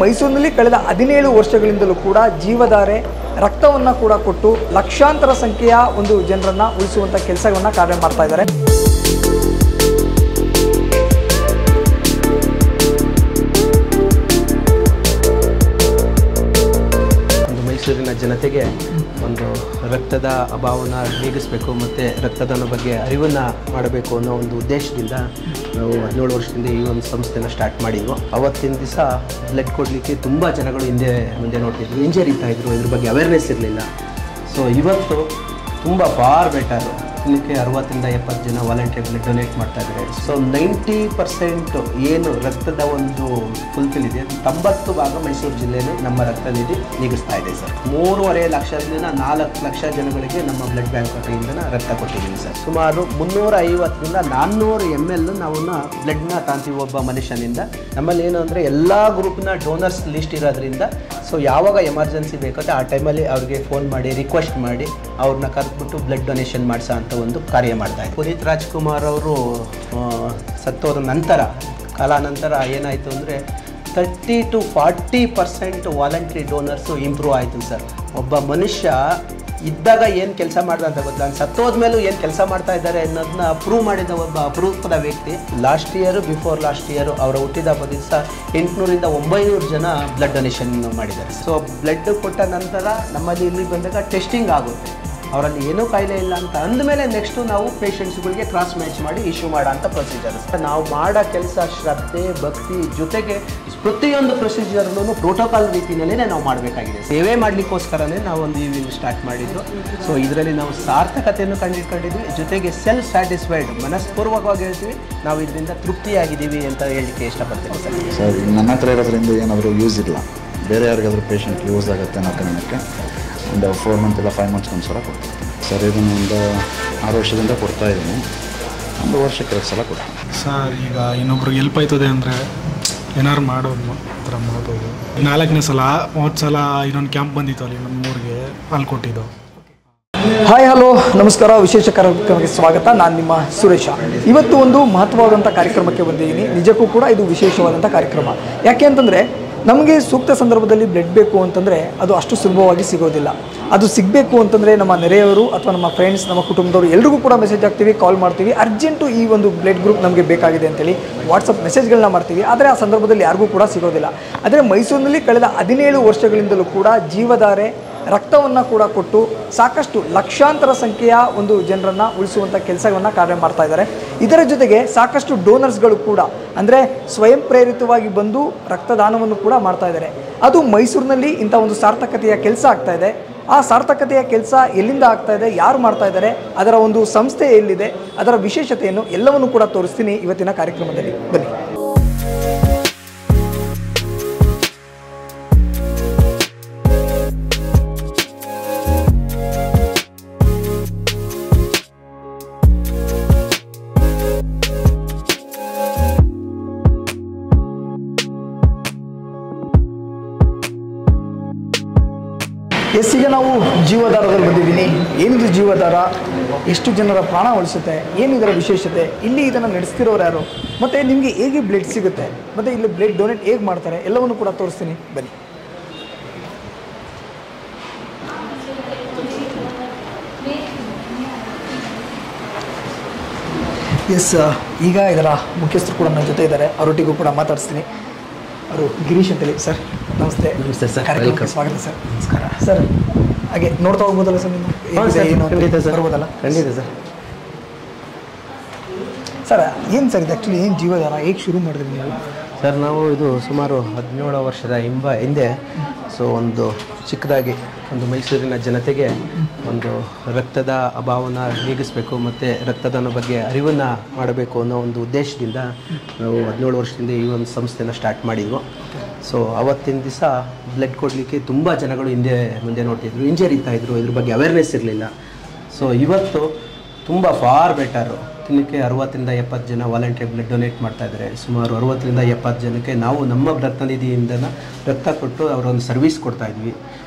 ಮೈಸೂರಿನಲ್ಲಿ ಕಳೆದ ಹದಿನೇಳು ವರ್ಷಗಳಿಂದಲೂ ಕೂಡ ಜೀವಧಾರೆ ರಕ್ತವನ್ನು ಕೂಡ ಕೊಟ್ಟು ಲಕ್ಷಾಂತರ ಸಂಖ್ಯೆಯ ಒಂದು ಜನರನ್ನ ಉಳಿಸುವಂಥ ಕೆಲಸವನ್ನು ಕಾರ್ಯ ಮಾಡ್ತಾ ಇದ್ದಾರೆ ಒಂದು ಮೈಸೂರಿನ ಜನತೆಗೆ ಒಂದು ರಕ್ತದ ಅಭಾವನ ನೀಗಿಸಬೇಕು ಮತ್ತು ರಕ್ತದಾನ ಬಗ್ಗೆ ಅರಿವನ್ನು ಮಾಡಬೇಕು ಅನ್ನೋ ಒಂದು ಉದ್ದೇಶದಿಂದ ನಾವು ಹದಿನೇಳು ವರ್ಷದಿಂದ ಈ ಒಂದು ಸಂಸ್ಥೆನ ಸ್ಟಾರ್ಟ್ ಮಾಡಿದ್ವು ಅವತ್ತಿನ ದಿವಸ ಬ್ಲಡ್ ಕೊಡಲಿಕ್ಕೆ ತುಂಬ ಜನಗಳು ಹಿಂದೆ ಮುಂದೆ ನೋಡ್ತಿದ್ರು ಹಿಂಜರಿತಾ ಇದ್ರು ಇದ್ರ ಬಗ್ಗೆ ಅವೇರ್ನೆಸ್ ಇರಲಿಲ್ಲ ಸೊ ಇವತ್ತು ತುಂಬ ಫಾರ್ ಬೆಟರು ದಿನಕ್ಕೆ ಅರವತ್ತರಿಂದ ಎಪ್ಪತ್ತು ಜನ ವಾಲಂಟಿಯರ್ ಬ್ಲಡ್ ಡೊನೇಟ್ ಮಾಡ್ತಾ ಇದ್ದಾರೆ ಸೊ ನೈಂಟಿ ಪರ್ಸೆಂಟ್ ಏನು ರಕ್ತದ ಒಂದು ಫುಲ್ಫಿಲ್ ಇದೆ ತೊಂಬತ್ತು ಭಾಗ ಮೈಸೂರು ಜಿಲ್ಲೆಯಲ್ಲಿ ನಮ್ಮ ರಕ್ತ ನಿಧಿ ನೀಗಿಸ್ತಾ ಇದೆ ಸರ್ ಮೂರುವರೆ ಲಕ್ಷದಿಂದ ನಾಲ್ಕು ಲಕ್ಷ ಜನಗಳಿಗೆ ನಮ್ಮ ಬ್ಲಡ್ ಬ್ಯಾಂಕ್ ವತಿಯಿಂದ ರಕ್ತ ಕೊಟ್ಟಿದ್ದೀವಿ ಸರ್ ಸುಮಾರು ಮುನ್ನೂರ ಐವತ್ತರಿಂದ ನಾನ್ನೂರು ಎಮ್ ಎಲ್ ನಾವನ್ನ ಬ್ಲಡ್ನ ತಾಂತೀವಿ ಒಬ್ಬ ಮನುಷ್ಯನಿಂದ ನಮ್ಮಲ್ಲಿ ಏನು ಅಂದರೆ ಎಲ್ಲ ಗ್ರೂಪ್ನ ಡೋನರ್ಸ್ ಲಿಸ್ಟ್ ಇರೋದ್ರಿಂದ ಸೊ ಯಾವಾಗ ಎಮರ್ಜೆನ್ಸಿ ಬೇಕಂದ್ರೆ ಆ ಟೈಮಲ್ಲಿ ಅವ್ರಿಗೆ ಫೋನ್ ಮಾಡಿ ರಿಕ್ವೆಸ್ಟ್ ಮಾಡಿ ಅವ್ರನ್ನ ಕರೆದ್ಬಿಟ್ಟು ಬ್ಲಡ್ ಡೊನೇಷನ್ ಮಾಡಿಸೋ ಅಂತ ಒಂದು ಕಾರ್ಯ ಮಾಡ್ತಾ ಇದ್ದಾರೆ ಪುನೀತ್ ರಾಜ್ಕುಮಾರ್ ಅವರು ಸತ್ತೋದ ನಂತರ ಕಾಲಾನಂತರ ಏನಾಯಿತು ಅಂದರೆ thirty to forty percent voluntary donors improve ಆಯಿತು ಸರ್ ಒಬ್ಬ ಮನುಷ್ಯ ಇದ್ದಾಗ ಏನು ಕೆಲಸ ಮಾಡ್ದ ಅಂತ ಗೊತ್ತಿಲ್ಲ ನಾನು ಸತ್ತೋದ್ಮೇಲೂ ಏನು ಕೆಲಸ ಮಾಡ್ತಾ ಇದ್ದಾರೆ ಅನ್ನೋದನ್ನ ಪ್ರೂವ್ ಮಾಡಿದ ಒಬ್ಬ ಅಪರೂಪದ ವ್ಯಕ್ತಿ last year before last year ಅವರ ಹುಟ್ಟಿದ ಹಬ್ಬದ ದಿವಸ ಎಂಟುನೂರಿಂದ ಒಂಬೈನೂರು ಜನ ಬ್ಲಡ್ ಡೊನೇಷನ್ ಮಾಡಿದ್ದಾರೆ ಸೊ ಬ್ಲಡ್ ಕೊಟ್ಟ ನಂತರ ನಮ್ಮಲ್ಲಿ ಇಲ್ಲಿ ಬಂದಾಗ ಟೆಸ್ಟಿಂಗ್ ಆಗುತ್ತೆ ಅವರಲ್ಲಿ ಏನೂ ಕಾಯಿಲೆ ಇಲ್ಲ ಅಂತ ಅಂದಮೇಲೆ ನೆಕ್ಸ್ಟು ನಾವು ಪೇಷಂಟ್ಸ್ಗಳಿಗೆ ಕ್ರಾಸ್ ಮ್ಯಾಚ್ ಮಾಡಿ ಇಶ್ಯೂ ಮಾಡೋ ಅಂಥ ಪ್ರೊಸೀಜರ್ ನಾವು ಮಾಡೋ ಕೆಲಸ ಶ್ರದ್ಧೆ ಭಕ್ತಿ ಜೊತೆಗೆ ಪ್ರತಿಯೊಂದು ಪ್ರೊಸೀಜರ್ನು ಪ್ರೋಟೋಕಾಲ್ ರೀತಿಯಲ್ಲೇ ನಾವು ಮಾಡಬೇಕಾಗಿದೆ ಸೇವೆ ಮಾಡಲಿಕ್ಕೋಸ್ಕರನೇ ನಾವು ಒಂದು ಈ ಸ್ಟಾರ್ಟ್ ಮಾಡಿದ್ದು ಸೊ ಇದರಲ್ಲಿ ನಾವು ಸಾರ್ಥಕತೆಯನ್ನು ಕಂಡಿಟ್ಕೊಂಡಿದ್ವಿ ಜೊತೆಗೆ ಸೆಲ್ಫ್ ಸ್ಯಾಟಿಸ್ಫೈಡ್ ಮನಸ್ಪೂರ್ವಕವಾಗಿ ಹೇಳ್ತೀವಿ ನಾವು ಇದರಿಂದ ತೃಪ್ತಿಯಾಗಿದ್ದೀವಿ ಅಂತ ಹೇಳಲಿಕ್ಕೆ ಇಷ್ಟಪಡ್ತೀನಿ ಸರ್ ಸರ್ ನನ್ನ ಹತ್ರ ಇರೋದ್ರಿಂದ ಏನಾದರೂ ಯೂಸ್ ಇಲ್ಲ ಬೇರೆ ಯಾರಿಗಾದ್ರೂ ಪೇಷಂಟ್ ಯೂಸ್ ಆಗುತ್ತೆ ಅನ್ನೋ ಕಾರಣಕ್ಕೆ ಒಂದು ಫೋರ್ ಮಂತ್ ಇಲ್ಲ ಫೈವ್ ಮಂತ್ಸ್ ಒಂದು ಸಲ ಕೊಡ್ತೀನಿ ಸರ್ ಇದನ್ನು ಒಂದು ಆರು ವರ್ಷದಿಂದ ಕೊಡ್ತಾ ಇದ್ದೀನಿ ಒಂದು ವರ್ಷಕ್ಕೆ ಎರಡು ಸಲ ಕೊಡ್ತೀನಿ ಸರ್ ಈಗ ಇನ್ನೊಬ್ರಿಗೆ ಹೆಲ್ಪ್ ಆಯ್ತದೆ ಅಂದರೆ ಏನಾರು ಮಾಡೋದು ಆ ಥರ ಮಾಡ್ಬೋದು ನಾಲ್ಕನೇ ಸಲ ಮೂವತ್ತು ಸಲ ಇನ್ನೊಂದು ಕ್ಯಾಂಪ್ ಬಂದಿತ್ತು ಅಲ್ಲಿ ನಮ್ಮ ಊರಿಗೆ ಅಲ್ಲಿ ಕೊಟ್ಟಿದ್ದು ಹಾಯ್ ಹಲೋ ನಮಸ್ಕಾರ ವಿಶೇಷ ಕಾರ್ಯಕ್ರಮಕ್ಕೆ ಸ್ವಾಗತ ನಾನು ನಿಮ್ಮ ಸುರೇಶ ಇವತ್ತು ಒಂದು ಮಹತ್ವವಾದಂಥ ಕಾರ್ಯಕ್ರಮಕ್ಕೆ ಬಂದಿದ್ದೀನಿ ನಿಜಕ್ಕೂ ಕೂಡ ಇದು ವಿಶೇಷವಾದಂಥ ಕಾರ್ಯಕ್ರಮ ಯಾಕೆ ಅಂತಂದರೆ ನಮಗೆ ಸೂಕ್ತ ಸಂದರ್ಭದಲ್ಲಿ ಬ್ಲಡ್ ಬೇಕು ಅಂತಂದರೆ ಅದು ಅಷ್ಟು ಸುಲಭವಾಗಿ ಸಿಗೋದಿಲ್ಲ ಅದು ಸಿಗಬೇಕು ಅಂತಂದರೆ ನಮ್ಮ ನೆರೆಯವರು ಅಥವಾ ನಮ್ಮ ಫ್ರೆಂಡ್ಸ್ ನಮ್ಮ ಕುಟುಂಬದವರು ಎಲ್ರಿಗೂ ಕೂಡ ಮೆಸೇಜ್ ಹಾಕ್ತೀವಿ ಕಾಲ್ ಮಾಡ್ತೀವಿ ಅರ್ಜೆಂಟು ಈ ಒಂದು ಬ್ಲಡ್ ಗ್ರೂಪ್ ನಮಗೆ ಬೇಕಾಗಿದೆ ಅಂತೇಳಿ ವಾಟ್ಸಪ್ ಮೆಸೇಜ್ಗಳನ್ನ ಮಾಡ್ತೀವಿ ಆದರೆ ಆ ಸಂದರ್ಭದಲ್ಲಿ ಯಾರಿಗೂ ಕೂಡ ಸಿಗೋದಿಲ್ಲ ಆದರೆ ಮೈಸೂರಿನಲ್ಲಿ ಕಳೆದ ಹದಿನೇಳು ವರ್ಷಗಳಿಂದಲೂ ಕೂಡ ಜೀವಧಾರೆ ರಕ್ತವನ್ನು ಕೂಡ ಕೊಟ್ಟು ಸಾಕಷ್ಟು ಲಕ್ಷಾಂತರ ಸಂಖ್ಯೆಯ ಒಂದು ಜನರನ್ನು ಉಳಿಸುವಂಥ ಕೆಲಸವನ್ನು ಕಾರ್ಯ ಮಾಡ್ತಾ ಇದ್ದಾರೆ ಇದರ ಜೊತೆಗೆ ಸಾಕಷ್ಟು ಡೋನರ್ಸ್ಗಳು ಕೂಡ ಅಂದರೆ ಸ್ವಯಂ ಪ್ರೇರಿತವಾಗಿ ಬಂದು ರಕ್ತದಾನವನ್ನು ಕೂಡ ಮಾಡ್ತಾ ಇದ್ದಾರೆ ಅದು ಮೈಸೂರಿನಲ್ಲಿ ಇಂಥ ಒಂದು ಸಾರ್ಥಕತೆಯ ಕೆಲಸ ಆಗ್ತಾ ಇದೆ ಆ ಸಾರ್ಥಕತೆಯ ಕೆಲಸ ಎಲ್ಲಿಂದ ಆಗ್ತಾ ಇದೆ ಯಾರು ಮಾಡ್ತಾ ಇದ್ದಾರೆ ಅದರ ಒಂದು ಸಂಸ್ಥೆ ಎಲ್ಲಿದೆ ಅದರ ವಿಶೇಷತೆಯನ್ನು ಎಲ್ಲವನ್ನು ಕೂಡ ತೋರಿಸ್ತೀನಿ ಇವತ್ತಿನ ಕಾರ್ಯಕ್ರಮದಲ್ಲಿ ಬನ್ನಿ ಎಸ್ ಈಗ ನಾವು ಜೀವಧಾರದಲ್ಲಿ ಬಂದಿದ್ದೀನಿ ಏನಿದು ಜೀವಧಾರ ಎಷ್ಟು ಜನರ ಪ್ರಾಣ ಉಳಿಸುತ್ತೆ ಏನು ಇದರ ವಿಶೇಷತೆ ಇಲ್ಲಿ ಇದನ್ನು ನಡೆಸ್ತಿರೋರು ಯಾರು ಮತ್ತು ನಿಮಗೆ ಹೇಗೆ ಬ್ಲಡ್ ಸಿಗುತ್ತೆ ಮತ್ತು ಇಲ್ಲಿ ಬ್ಲಡ್ ಡೊನೇಟ್ ಹೇಗೆ ಮಾಡ್ತಾರೆ ಎಲ್ಲವನ್ನು ಕೂಡ ತೋರಿಸ್ತೀನಿ ಬನ್ನಿ ಎಸ್ ಈಗ ಇದರ ಮುಖ್ಯಸ್ಥರು ಕೂಡ ನನ್ನ ಜೊತೆ ಇದ್ದಾರೆ ಅವರೊಟ್ಟಿಗೂ ಕೂಡ ಮಾತಾಡಿಸ್ತೀನಿ ಅವರು ಗಿರೀಶ್ ಅಂತೇಳಿ ಸರ್ ನಮಸ್ತೆ ನಮಸ್ತೆ ಸರ್. ಕಾರ್ಯಕ್ರಮಕ್ಕೆ Welcome. ಸ್ವಾಗತ ಸರ್ ನಮಸ್ಕಾರ ಸರ್ ಹಾಗೆ ನೋಡ್ತಾ ಹೋಗ್ಬೋದಲ್ಲ ಸರ್ ನೀವು ಹೇಗಿದೆ, ಏನು ಅಂತ ಖಂಡಿತ ಸರ್ ಬರ್ಬೋದಲ್ಲ ಖಂಡಿತ ಸರ್ ಸರ್ ಏನು ಸರ್ ಇದು ಆ್ಯಕ್ಚುಲಿ ಏನು ಜೀವಧಾರ ಹೇಗೆ ಶುರು ಮಾಡಿದ್ರಿ ನೀವು ಸರ್ ನಾವು ಇದು ಸುಮಾರು ಹದಿನೇಳು ವರ್ಷದ ಹಿಂಬ ಹಿಂದೆ ಸೊ ಒಂದು ಚಿಕ್ಕದಾಗಿ ಒಂದು ಮೈಸೂರಿನ ಜನತೆಗೆ ಒಂದು ರಕ್ತದ ಅಭಾವನ ನೀಗಿಸಬೇಕು ಮತ್ತು ರಕ್ತದಾನ ಬಗ್ಗೆ ಅರಿವನ್ನು ಮಾಡಬೇಕು ಅನ್ನೋ ಒಂದು ಉದ್ದೇಶದಿಂದ ನಾವು ಹದಿನೇಳು ವರ್ಷದಿಂದ ಈ ಒಂದು ಸಂಸ್ಥೆನ ಸ್ಟಾರ್ಟ್ ಮಾಡಿದ್ವು ಸೊ ಅವತ್ತಿನ ದಿವಸ ಬ್ಲಡ್ ಕೊಡಲಿಕ್ಕೆ ತುಂಬ ಜನಗಳು ಹಿಂದೆ ಮುಂದೆ ನೋಡ್ತಿದ್ರು ಹಿಂಜರಿತಾ ಇದ್ರು ಇದ್ರ ಬಗ್ಗೆ ಅವೇರ್ನೆಸ್ ಇರಲಿಲ್ಲ ಸೊ ಇವತ್ತು ತುಂಬ ಫಾರ್ ಬೆಟರು ದಿನಕ್ಕೆ ಅರವತ್ತರಿಂದ ಎಪ್ಪತ್ತು ಜನ ವಾಲಂಟಿಯರ್ ಬ್ಲಡ್ ಡೊನೇಟ್ ಮಾಡ್ತಾ ಇದ್ದಾರೆ ಸುಮಾರು ಅರವತ್ತರಿಂದ ಎಪ್ಪತ್ತು ಜನಕ್ಕೆ ನಾವು ನಮ್ಮ ರಕ್ತ ನಿಧಿಯಿಂದ ರಕ್ತ ಕೊಟ್ಟು ಅವರೊಂದು ಸರ್ವಿಸ್ ಕೊಡ್ತಾ ಇದ್ವಿ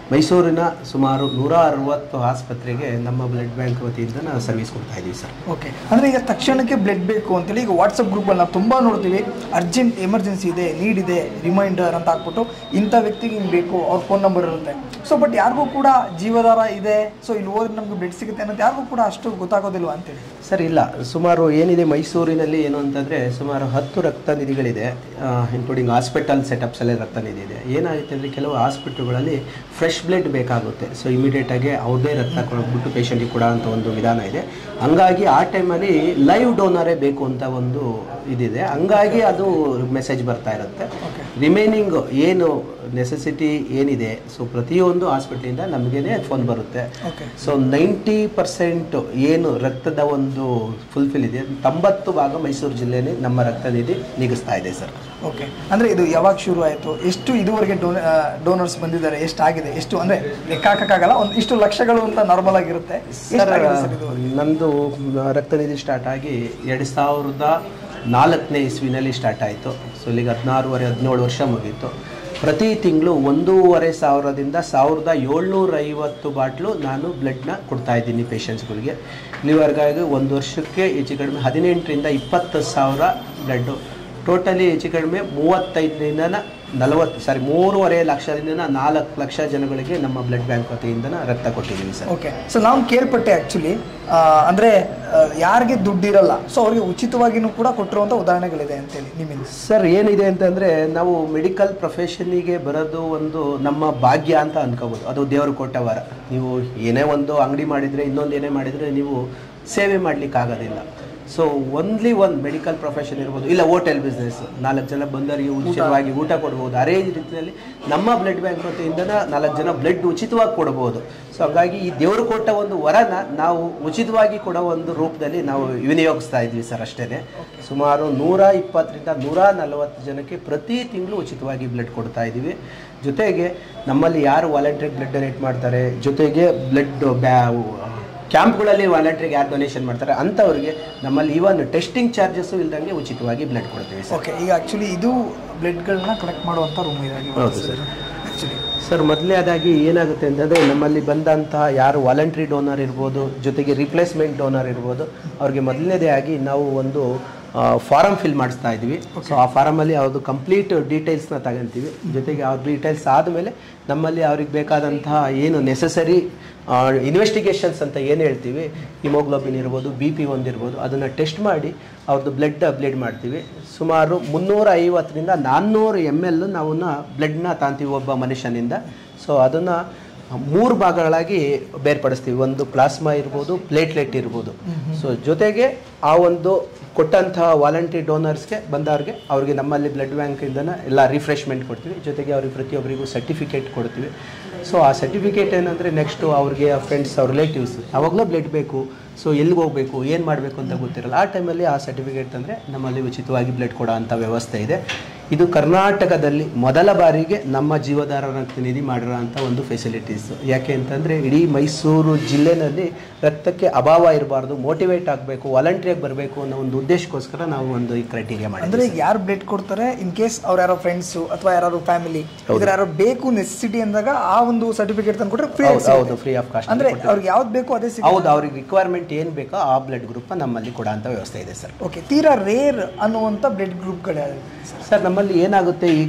ಮೈಸೂರಿನ ಸುಮಾರು ನೂರ ಅರವತ್ತು ಆಸ್ಪತ್ರೆಗೆ ನಮ್ಮ ಬ್ಲಡ್ ಬ್ಯಾಂಕ್ ವತಿಯಿಂದ ನಾವು ಸರ್ವಿಸ್ ಕೊಡ್ತಾ ಇದ್ದೀವಿ ಸರ್ ಓಕೆ ಅಂದರೆ ಈಗ ತಕ್ಷಣಕ್ಕೆ ಬ್ಲಡ್ ಬೇಕು ಅಂತೇಳಿ ಈಗ ವಾಟ್ಸಪ್ ಗ್ರೂಪಲ್ಲಿ ನಾವು ತುಂಬ ನೋಡ್ತೀವಿ ಅರ್ಜೆಂಟ್ ಎಮರ್ಜೆನ್ಸಿ ಇದೆ ನೀಡ್ ಇದೆ ರಿಮೈಂಡರ್ ಅಂತ ಹಾಕ್ಬಿಟ್ಟು ಇಂಥ ವ್ಯಕ್ತಿಗೆ ಹಿಂಗೆ ಬೇಕು ಅವ್ರ ಫೋನ್ ನಂಬರ್ ಇರುತ್ತೆ ಸೊ ಬಟ್ ಯಾರಿಗೂ ಕೂಡ ಜೀವಧಾರ ಇದೆ ಸೊ ಇಲ್ಲಿ ಹೋದ್ರೆ ನಮ್ಗೆ ಬ್ಲಡ್ ಸಿಗುತ್ತೆ ಅನ್ನೋದು ಯಾರಿಗೂ ಕೂಡ ಅಷ್ಟು ಗೊತ್ತಾಗೋದಿಲ್ವಾ ಅಂತೇಳಿ ಸರ್ ಇಲ್ಲ ಸುಮಾರು ಏನಿದೆ ಮೈಸೂರಿನಲ್ಲಿ ಏನು ಅಂತಂದರೆ ಸುಮಾರು ಹತ್ತು ರಕ್ತ ನಿಧಿಗಳಿದೆ ಇನ್ಕ್ಲೂಡಿಂಗ್ ಹಾಸ್ಪಿಟಲ್ ಸೆಟಪ್ಸಲ್ಲೇ ರಕ್ತ ನಿಧಿ ಇದೆ ಏನಾಗುತ್ತೆ ಅಂದರೆ ಕೆಲವು ಹಾಸ್ಪಿಟ್ಲ್ಗಳಲ್ಲಿ ಫ್ರೆಶ್ ಬ್ಲಡ್ ಬೇಕಾಗುತ್ತೆ ಸೊ ಇಮಿಡಿಯೇಟಾಗಿ ಅವ್ರದ್ದೇ ರಕ್ತ ಕೊಟ್ಬಿಟ್ಟು ಪೇಷಂಟಿಗೆ ಕೊಡೋ ಅಂಥ ಒಂದು ವಿಧಾನ ಇದೆ ಹಂಗಾಗಿ ಆ ಟೈಮಲ್ಲಿ ಲೈವ್ ಡೋನರೇ ಬೇಕು ಅಂತ ಒಂದು ಇದಿದೆ ಹಂಗಾಗಿ ಅದು ಮೆಸೇಜ್ ಬರ್ತಾ ಇರುತ್ತೆ ರಿಮೈನಿಂಗ್ ಏನು ನೆಸೆಸಿಟಿ ಏನಿದೆ ಸೊ ಪ್ರತಿಯೊಂದು ಹಾಸ್ಪಿಟ್ಲಿಂದ ನಮಗೇನೆ ಫೋನ್ ಬರುತ್ತೆ ಓಕೆ ಸೊ ನೈಂಟಿ ಪರ್ಸೆಂಟ್ ಏನು ರಕ್ತದ ಒಂದು ಫುಲ್ಫಿಲ್ ಇದೆ ತೊಂಬತ್ತು ಭಾಗ ಮೈಸೂರು ಜಿಲ್ಲೆನೇ ನಮ್ಮ ರಕ್ತ ನಿಧಿ ನೀಗಿಸ್ತಾ ಇದೆ ಸರ್ ಓಕೆ ಅಂದರೆ ಇದು ಯಾವಾಗ ಶುರು ಆಯಿತು ಎಷ್ಟು ಇದುವರೆಗೆ ಡೋನ ಡೋನರ್ಸ್ ಬಂದಿದ್ದಾರೆ ಎಷ್ಟಾಗಿದೆ ಎಷ್ಟು ಅಂದರೆ ಲೆಕ್ಕ ಹಾಕೋಕ್ಕಾಗಲ್ಲ ಒಂದು ಇಷ್ಟು ಲಕ್ಷಗಳು ಅಂತ ನಾರ್ಮಲ್ ಆಗಿರುತ್ತೆ ಸರ್ ಎಷ್ಟಾಗಿದೆ ಸರ್ ಇದು ನಂದು ರಕ್ತ ನಿಧಿ ಸ್ಟಾರ್ಟ್ ಆಗಿ ಎರಡು ಸಾವಿರದ ನಾಲ್ಕನೇ ಇಸ್ವಿನಲ್ಲಿ ಸ್ಟಾರ್ಟ್ ಆಯಿತು ಸೊ ಇಲ್ಲಿಗೆ ಹದಿನಾರೂವರೆ ಹದಿನೇಳು ವರ್ಷ ಮುಗೀತು ಪ್ರತಿ ತಿಂಗಳು ಒಂದೂವರೆ ಸಾವಿರದಿಂದ ಸಾವಿರದ ಏಳ್ನೂರ ಐವತ್ತು ಬಾಟ್ಲು ನಾನು ಬ್ಲಡ್ನ ಕೊಡ್ತಾ ಇದ್ದೀನಿ ಪೇಷಂಟ್ಸ್ಗಳಿಗೆ ಇಲ್ಲಿವರೆಗಾಗಿ ಒಂದು ವರ್ಷಕ್ಕೆ ಹೆಚ್ಚು ಕಡಿಮೆ ಹದಿನೆಂಟರಿಂದ ಇಪ್ಪತ್ತು ಸಾವಿರ ಬ್ಲಡ್ಡು ಟೋಟಲಿ ಹೆಚ್ಚು ಕಡಿಮೆ ಮೂವತ್ತೈದರಿಂದ ನಲವತ್ತು ಸಾರಿ ಮೂರುವರೆ ಲಕ್ಷದಿಂದ ನಾಲ್ಕು ಲಕ್ಷ ಜನಗಳಿಗೆ ನಮ್ಮ ಬ್ಲಡ್ ಬ್ಯಾಂಕ್ ವತಿಯಿಂದ ರಕ್ತ ಕೊಟ್ಟಿದ್ದೀವಿ ಸರ್ ಓಕೆ ಸೊ ನಾವು ಕೇಳ್ಪಟ್ಟೆ ಆ್ಯಕ್ಚುಲಿ ಅಂದರೆ ಯಾರಿಗೆ ದುಡ್ಡಿರಲ್ಲ ಸೊ ಅವ್ರಿಗೆ ಉಚಿತವಾಗಿನೂ ಕೂಡ ಕೊಟ್ಟಿರುವಂಥ ಉದಾಹರಣೆಗಳಿದೆ ಅಂತೇಳಿ ನಿಮ್ಮಿಂದ ಸರ್ ಏನಿದೆ ಅಂತಂದರೆ ನಾವು ಮೆಡಿಕಲ್ ಪ್ರೊಫೆಷನ್ನಿಗೆ ಬರೋದು ಒಂದು ನಮ್ಮ ಭಾಗ್ಯ ಅಂತ ಅನ್ಕೋಬೋದು ಅದು ದೇವರು ಕೊಟ್ಟ ವರ ನೀವು ಏನೇ ಒಂದು ಅಂಗಡಿ ಮಾಡಿದರೆ ಇನ್ನೊಂದು ಏನೇ ಮಾಡಿದರೆ ನೀವು ಸೇವೆ ಮಾಡಲಿಕ್ಕೆ ಆಗೋದಿಲ್ಲ ಸೊ ಒನ್ಲಿ ಒಂದು ಮೆಡಿಕಲ್ ಪ್ರೊಫೆಷನ್ ಇರ್ಬೋದು ಇಲ್ಲ ಹೋಟೆಲ್ ಬಿಸ್ನೆಸ್ ನಾಲ್ಕು ಜನ ಬಂದವರಿಗೆ ಉಚಿತವಾಗಿ ಊಟ ಕೊಡ್ಬೋದು ಅದೇ ರೀತಿಯಲ್ಲಿ ನಮ್ಮ ಬ್ಲಡ್ ಬ್ಯಾಂಕ್ ವತಿಯಿಂದ ನಾಲ್ಕು ಜನ ಬ್ಲಡ್ ಉಚಿತವಾಗಿ ಕೊಡ್ಬೋದು ಸೊ ಹಾಗಾಗಿ ಈ ದೇವರು ಕೊಟ್ಟ ಒಂದು ವರನ ನಾವು ಉಚಿತವಾಗಿ ಕೊಡೋ ಒಂದು ರೂಪದಲ್ಲಿ ನಾವು ವಿನಿಯೋಗಿಸ್ತಾ ಇದ್ವಿ ಸರ್ ಅಷ್ಟೇ ಸುಮಾರು ನೂರ ಇಪ್ಪತ್ತರಿಂದ ನೂರ ನಲವತ್ತು ಜನಕ್ಕೆ ಪ್ರತಿ ತಿಂಗಳು ಉಚಿತವಾಗಿ ಬ್ಲಡ್ ಕೊಡ್ತಾ ಇದ್ದೀವಿ ಜೊತೆಗೆ ನಮ್ಮಲ್ಲಿ ಯಾರು ವಾಲಂಟ್ರಿ ಬ್ಲಡ್ ಡೊನೇಟ್ ಮಾಡ್ತಾರೆ ಜೊತೆಗೆ ಬ್ಲಡ್ ಬ್ಯಾ ಕ್ಯಾಂಪ್ಗಳಲ್ಲಿ ವಾಲಂಟ್ರಿಗೆ ಯಾರು ಡೊನೇಷನ್ ಮಾಡ್ತಾರೆ ಅಂಥವ್ರಿಗೆ ನಮ್ಮಲ್ಲಿ ಈವನ್ ಟೆಸ್ಟಿಂಗ್ ಚಾರ್ಜಸ್ಸು ಇಲ್ದಂಗೆ ಉಚಿತವಾಗಿ ಬ್ಲಡ್ ಕೊಡ್ತೀವಿ ಸರ್ ಓಕೆ ಈಗ ಆ್ಯಕ್ಚುಲಿ ಇದು ಬ್ಲಡ್ಗಳನ್ನ ಕಲೆಕ್ಟ್ ಮಾಡುವಂಥ ರೂಮ್ ಇದಾಗಿ ಹೌದು ಸರ್ ಆ್ಯಕ್ಚುಲಿ ಸರ್ ಮೊದಲನೇದಾಗಿ ಏನಾಗುತ್ತೆ ಅಂತಂದರೆ ನಮ್ಮಲ್ಲಿ ಬಂದಂತಹ ಯಾರು ವಾಲಂಟ್ರಿ ಡೋನರ್ ಇರ್ಬೋದು ಜೊತೆಗೆ ರಿಪ್ಲೇಸ್ಮೆಂಟ್ ಡೋನರ್ ಇರ್ಬೋದು ಅವ್ರಿಗೆ ಮೊದಲನೇದೇ ಆಗಿ ನಾವು ಒಂದು ಫಾರಮ್ ಫಿಲ್ ಮಾಡಿಸ್ತಾ ಇದ್ವಿ ಸೊ ಆ ಫಾರಮಲ್ಲಿ ಅವ್ರದ್ದು ಕಂಪ್ಲೀಟ್ ಡೀಟೇಲ್ಸ್ನ ತಗೊಂತೀವಿ ಜೊತೆಗೆ ಅವ್ರ ಡೀಟೇಲ್ಸ್ ಆದಮೇಲೆ ನಮ್ಮಲ್ಲಿ ಅವ್ರಿಗೆ ಬೇಕಾದಂತಹ ಏನು ನೆಸಸರಿ ಇನ್ವೆಸ್ಟಿಗೇಷನ್ಸ್ ಅಂತ ಏನು ಹೇಳ್ತೀವಿ ಹಿಮೋಗ್ಲೋಬಿನ್ ಇರ್ಬೋದು ಬಿ ಪಿ ಒಂದಿರ್ಬೋದು ಅದನ್ನು ಟೆಸ್ಟ್ ಮಾಡಿ ಅವ್ರದ್ದು ಬ್ಲಡ್ ಬ್ಲಡ್ ಮಾಡ್ತೀವಿ ಸುಮಾರು ಮುನ್ನೂರ ಐವತ್ತರಿಂದ ನಾನ್ನೂರು ಎಮ್ ಎಲ್ ನಾವನ್ನ ಬ್ಲಡ್ನ ತಾಂತೀವಿ ಒಬ್ಬ ಮನುಷ್ಯನಿಂದ ಸೊ ಅದನ್ನು ಮೂರು ಭಾಗಗಳಾಗಿ ಬೇರ್ಪಡಿಸ್ತೀವಿ ಒಂದು ಪ್ಲಾಸ್ಮಾ ಇರ್ಬೋದು ಪ್ಲೇಟ್ಲೆಟ್ ಇರ್ಬೋದು ಸೊ ಜೊತೆಗೆ ಆ ಒಂದು ಕೊಟ್ಟಂತಹ ವಾಲಂಟಿ ಡೋನರ್ಸ್ಗೆ ಬಂದವ್ರಿಗೆ ಅವ್ರಿಗೆ ನಮ್ಮಲ್ಲಿ ಬ್ಲಡ್ ಬ್ಯಾಂಕಿಂದನ ಎಲ್ಲ ರಿಫ್ರೆಶ್ಮೆಂಟ್ ಕೊಡ್ತೀವಿ ಜೊತೆಗೆ ಅವ್ರಿಗೆ ಪ್ರತಿಯೊಬ್ಬರಿಗೂ ಸರ್ಟಿಫಿಕೇಟ್ ಕೊಡ್ತೀವಿ ಸೊ ಆ ಸರ್ಟಿಫಿಕೇಟ್ ಏನಂದರೆ ನೆಕ್ಸ್ಟು ಅವ್ರಿಗೆ ಫ್ರೆಂಡ್ಸ್ ಅವ್ರ ರಿಲೇಟಿವ್ಸ್ ಯಾವಾಗಲೂ ಬ್ಲಡ್ ಬೇಕು ಸೊ ಎಲ್ಲಿಗೆ ಹೋಗಬೇಕು ಏನು ಮಾಡಬೇಕು ಅಂತ ಗೊತ್ತಿರಲ್ಲ ಆ ಟೈಮಲ್ಲಿ ಆ ಸರ್ಟಿಫಿಕೇಟ್ ತಂದರೆ ನಮ್ಮಲ್ಲಿ ಉಚಿತವಾಗಿ ಬ್ಲಡ್ ಕೊಡೋ ಅಂಥ ವ್ಯವಸ್ಥೆ ಇದೆ ಇದು ಕರ್ನಾಟಕದಲ್ಲಿ ಮೊದಲ ಬಾರಿಗೆ ನಮ್ಮ ಜೀವಧಾರ ರಕ್ತ ನಿಧಿ ಮಾಡಿರೋ ಅಂಥ ಒಂದು ಫೆಸಿಲಿಟೀಸ್ ಯಾಕೆ ಅಂತಂದರೆ ಇಡೀ ಮೈಸೂರು ಜಿಲ್ಲೆನಲ್ಲಿ ರಕ್ತಕ್ಕೆ ಅಭಾವ ಇರಬಾರ್ದು ಮೋಟಿವೇಟ್ ಆಗಬೇಕು ವಾಲಂಟ್ರಿಯಾಗಿ ಬರಬೇಕು ಅನ್ನೋ ಒಂದು ಉದ್ದೇಶಕ್ಕೋಸ್ಕರ ನಾವು ಒಂದು ಈ ಕ್ರೈಟೀರಿಯಾ ಅಂದ್ರೆ ಮಾಡಿದ್ವಿ ಈಗ ಯಾರು ಬ್ಲಡ್ ಕೊಡ್ತಾರೆ ಇನ್ ಕೇಸ್ ಅವ್ರ ಯಾರೋ ಫ್ರೆಂಡ್ಸು ಅಥವಾ ಯಾರು ಫ್ಯಾಮಿಲಿ ಇದ್ರ ಯಾರೋ ಬೇಕು ನೆಸೆಸಿಟಿ ಅಂದಾಗ ಆ ಒಂದು ಸರ್ಟಿಫಿಕೇಟ್ ತಂದು ಕೊಟ್ರೆ ಫ್ರೀ ಹೌದು ಹೌದು ಫ್ರೀ ಆಫ್ ಕಾಸ್ಟ್ ಅಂದ್ರೆ ಅವ್ರಿಗೆ ಯಾವ್ದು ಬೇಕು ಅದೇ ಸಿಗುತ್ತೆ ಹೌದು ಅವ್ರಿಗೆ ರಿಕ್ವೈರ್ಮೆಂಟ್ ಏನು ಬೇಕೋ ಆ ಬ್ಲಡ್ ಗ್ರೂಪ್ ನಮ್ಮಲ್ಲಿ ಕೊಡೋ ಅಂಥ ವ್ಯವಸ್ಥೆ ಇದೆ ಸರ್ ಓಕೆ ತೀರಾ ರೇರ್ ಅನ್ನುವಂಥ ಬ್ಲಡ್ ಗ್ರೂಪ್ಗಳು ಯಾವ್ದು ಸರ್ ನಮ್ಮಲ್ಲಿ ಏನಾಗುತ್ತೆ ಈಗ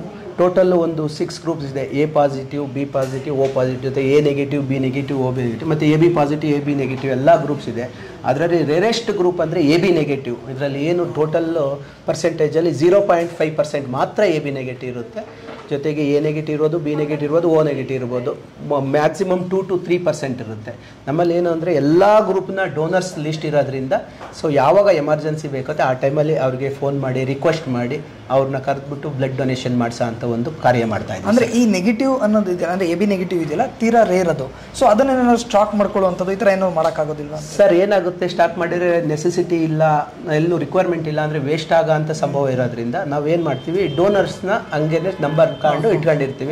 ಟೋಟಲ್ ಒಂದು ಸಿಕ್ಸ್ ಗ್ರೂಪ್ಸ್ ಇದೆ A positive B positive O positive ಜೊತೆ A negative B negative O B negative ಮತ್ತು A B positive A B negative ಎಲ್ಲ ಗ್ರೂಪ್ಸ್ ಇದೆ ಅದರಲ್ಲಿ ರೇರೆಸ್ಟ್ ಗ್ರೂಪ್ ಅಂದರೆ ಎ ಬಿ ನೆಗೆಟಿವ್ ಇದರಲ್ಲಿ ಏನು ಟೋಟಲ್ ಪರ್ಸೆಂಟೇಜಲ್ಲಿ ಝೀರೋ ಪಾಯಿಂಟ್ ಫೈವ್ ಪರ್ಸೆಂಟ್ ಮಾತ್ರ ಎ ಬಿ ನೆಗೆಟಿವ್ ಇರುತ್ತೆ ಜೊತೆಗೆ ಎ ನೆಗೆಟಿವ್ ಇರೋದು ಬಿ ನೆಗೆಟಿವ್ ಇರ್ಬೋದು ಓ ನೆಗೆಟಿವ್ ಇರ್ಬೋದು maximum two to three percent ಇರುತ್ತೆ ನಮ್ಮಲ್ಲಿ ಏನು ಅಂದರೆ ಎಲ್ಲ ಗ್ರೂಪ್ನ ಡೋನರ್ಸ್ ಲಿಸ್ಟ್ ಇರೋದ್ರಿಂದ ಸೊ ಯಾವಾಗ ಎಮರ್ಜೆನ್ಸಿ ಬೇಕತ್ತೆ ಆ ಟೈಮಲ್ಲಿ ಅವ್ರಿಗೆ ಫೋನ್ ಮಾಡಿ ರಿಕ್ವೆಸ್ಟ್ ಮಾಡಿ ಅವ್ರನ್ನ ಕರೆದ್ಬಿಟ್ಟು ಬ್ಲಡ್ ಡೊನೇಷನ್ ಮಾಡಿಸೋ ಅಂತ ಒಂದು ಕಾರ್ಯ ಮಾಡ್ತಾ ಇದ್ದೀವಿ ಅಂದ್ರೆ ಈ ನೆಗೆಟಿವ್ ಅನ್ನೋದು ಇದೆಯಲ್ಲ ಅಂದ್ರೆ ಎ ಬಿ ನೆಗೆಟಿವ್ ಇದೆಯಲ್ಲ ತೀರಾ ರೇರ್ ಅದು ಸೊ ಅದನ್ನೇನಾದ್ರು ಸ್ಟಾಕ್ ಮಾಡ್ಕೊಳ್ಳುವಂಥದ್ದು ಈ ಥರ ಏನೋ ಮಾಡೋಕ್ಕಾಗೋದಿಲ್ಲ ಸರ್ ಏನಾಗುತ್ತೆ ಸ್ಟಾರ್ಟ್ ಮಾಡಿದರೆ ನೆಸೆಸಿಟಿ ಇಲ್ಲ ಎಲ್ಲೂ ರಿಕ್ವೈರ್ಮೆಂಟ್ ಇಲ್ಲ ಅಂದರೆ ವೇಸ್ಟ್ ಆಗೋ ಅಂಥ ಸಂಭವ ಇರೋದ್ರಿಂದ ನಾವೇನು ಮಾಡ್ತೀವಿ ಡೋನರ್ಸ್ನ ಹಂಗೇನೆ ನಂಬರ್ ಕಾಂಡು ಇಟ್ಕೊಂಡಿರ್ತೀವಿ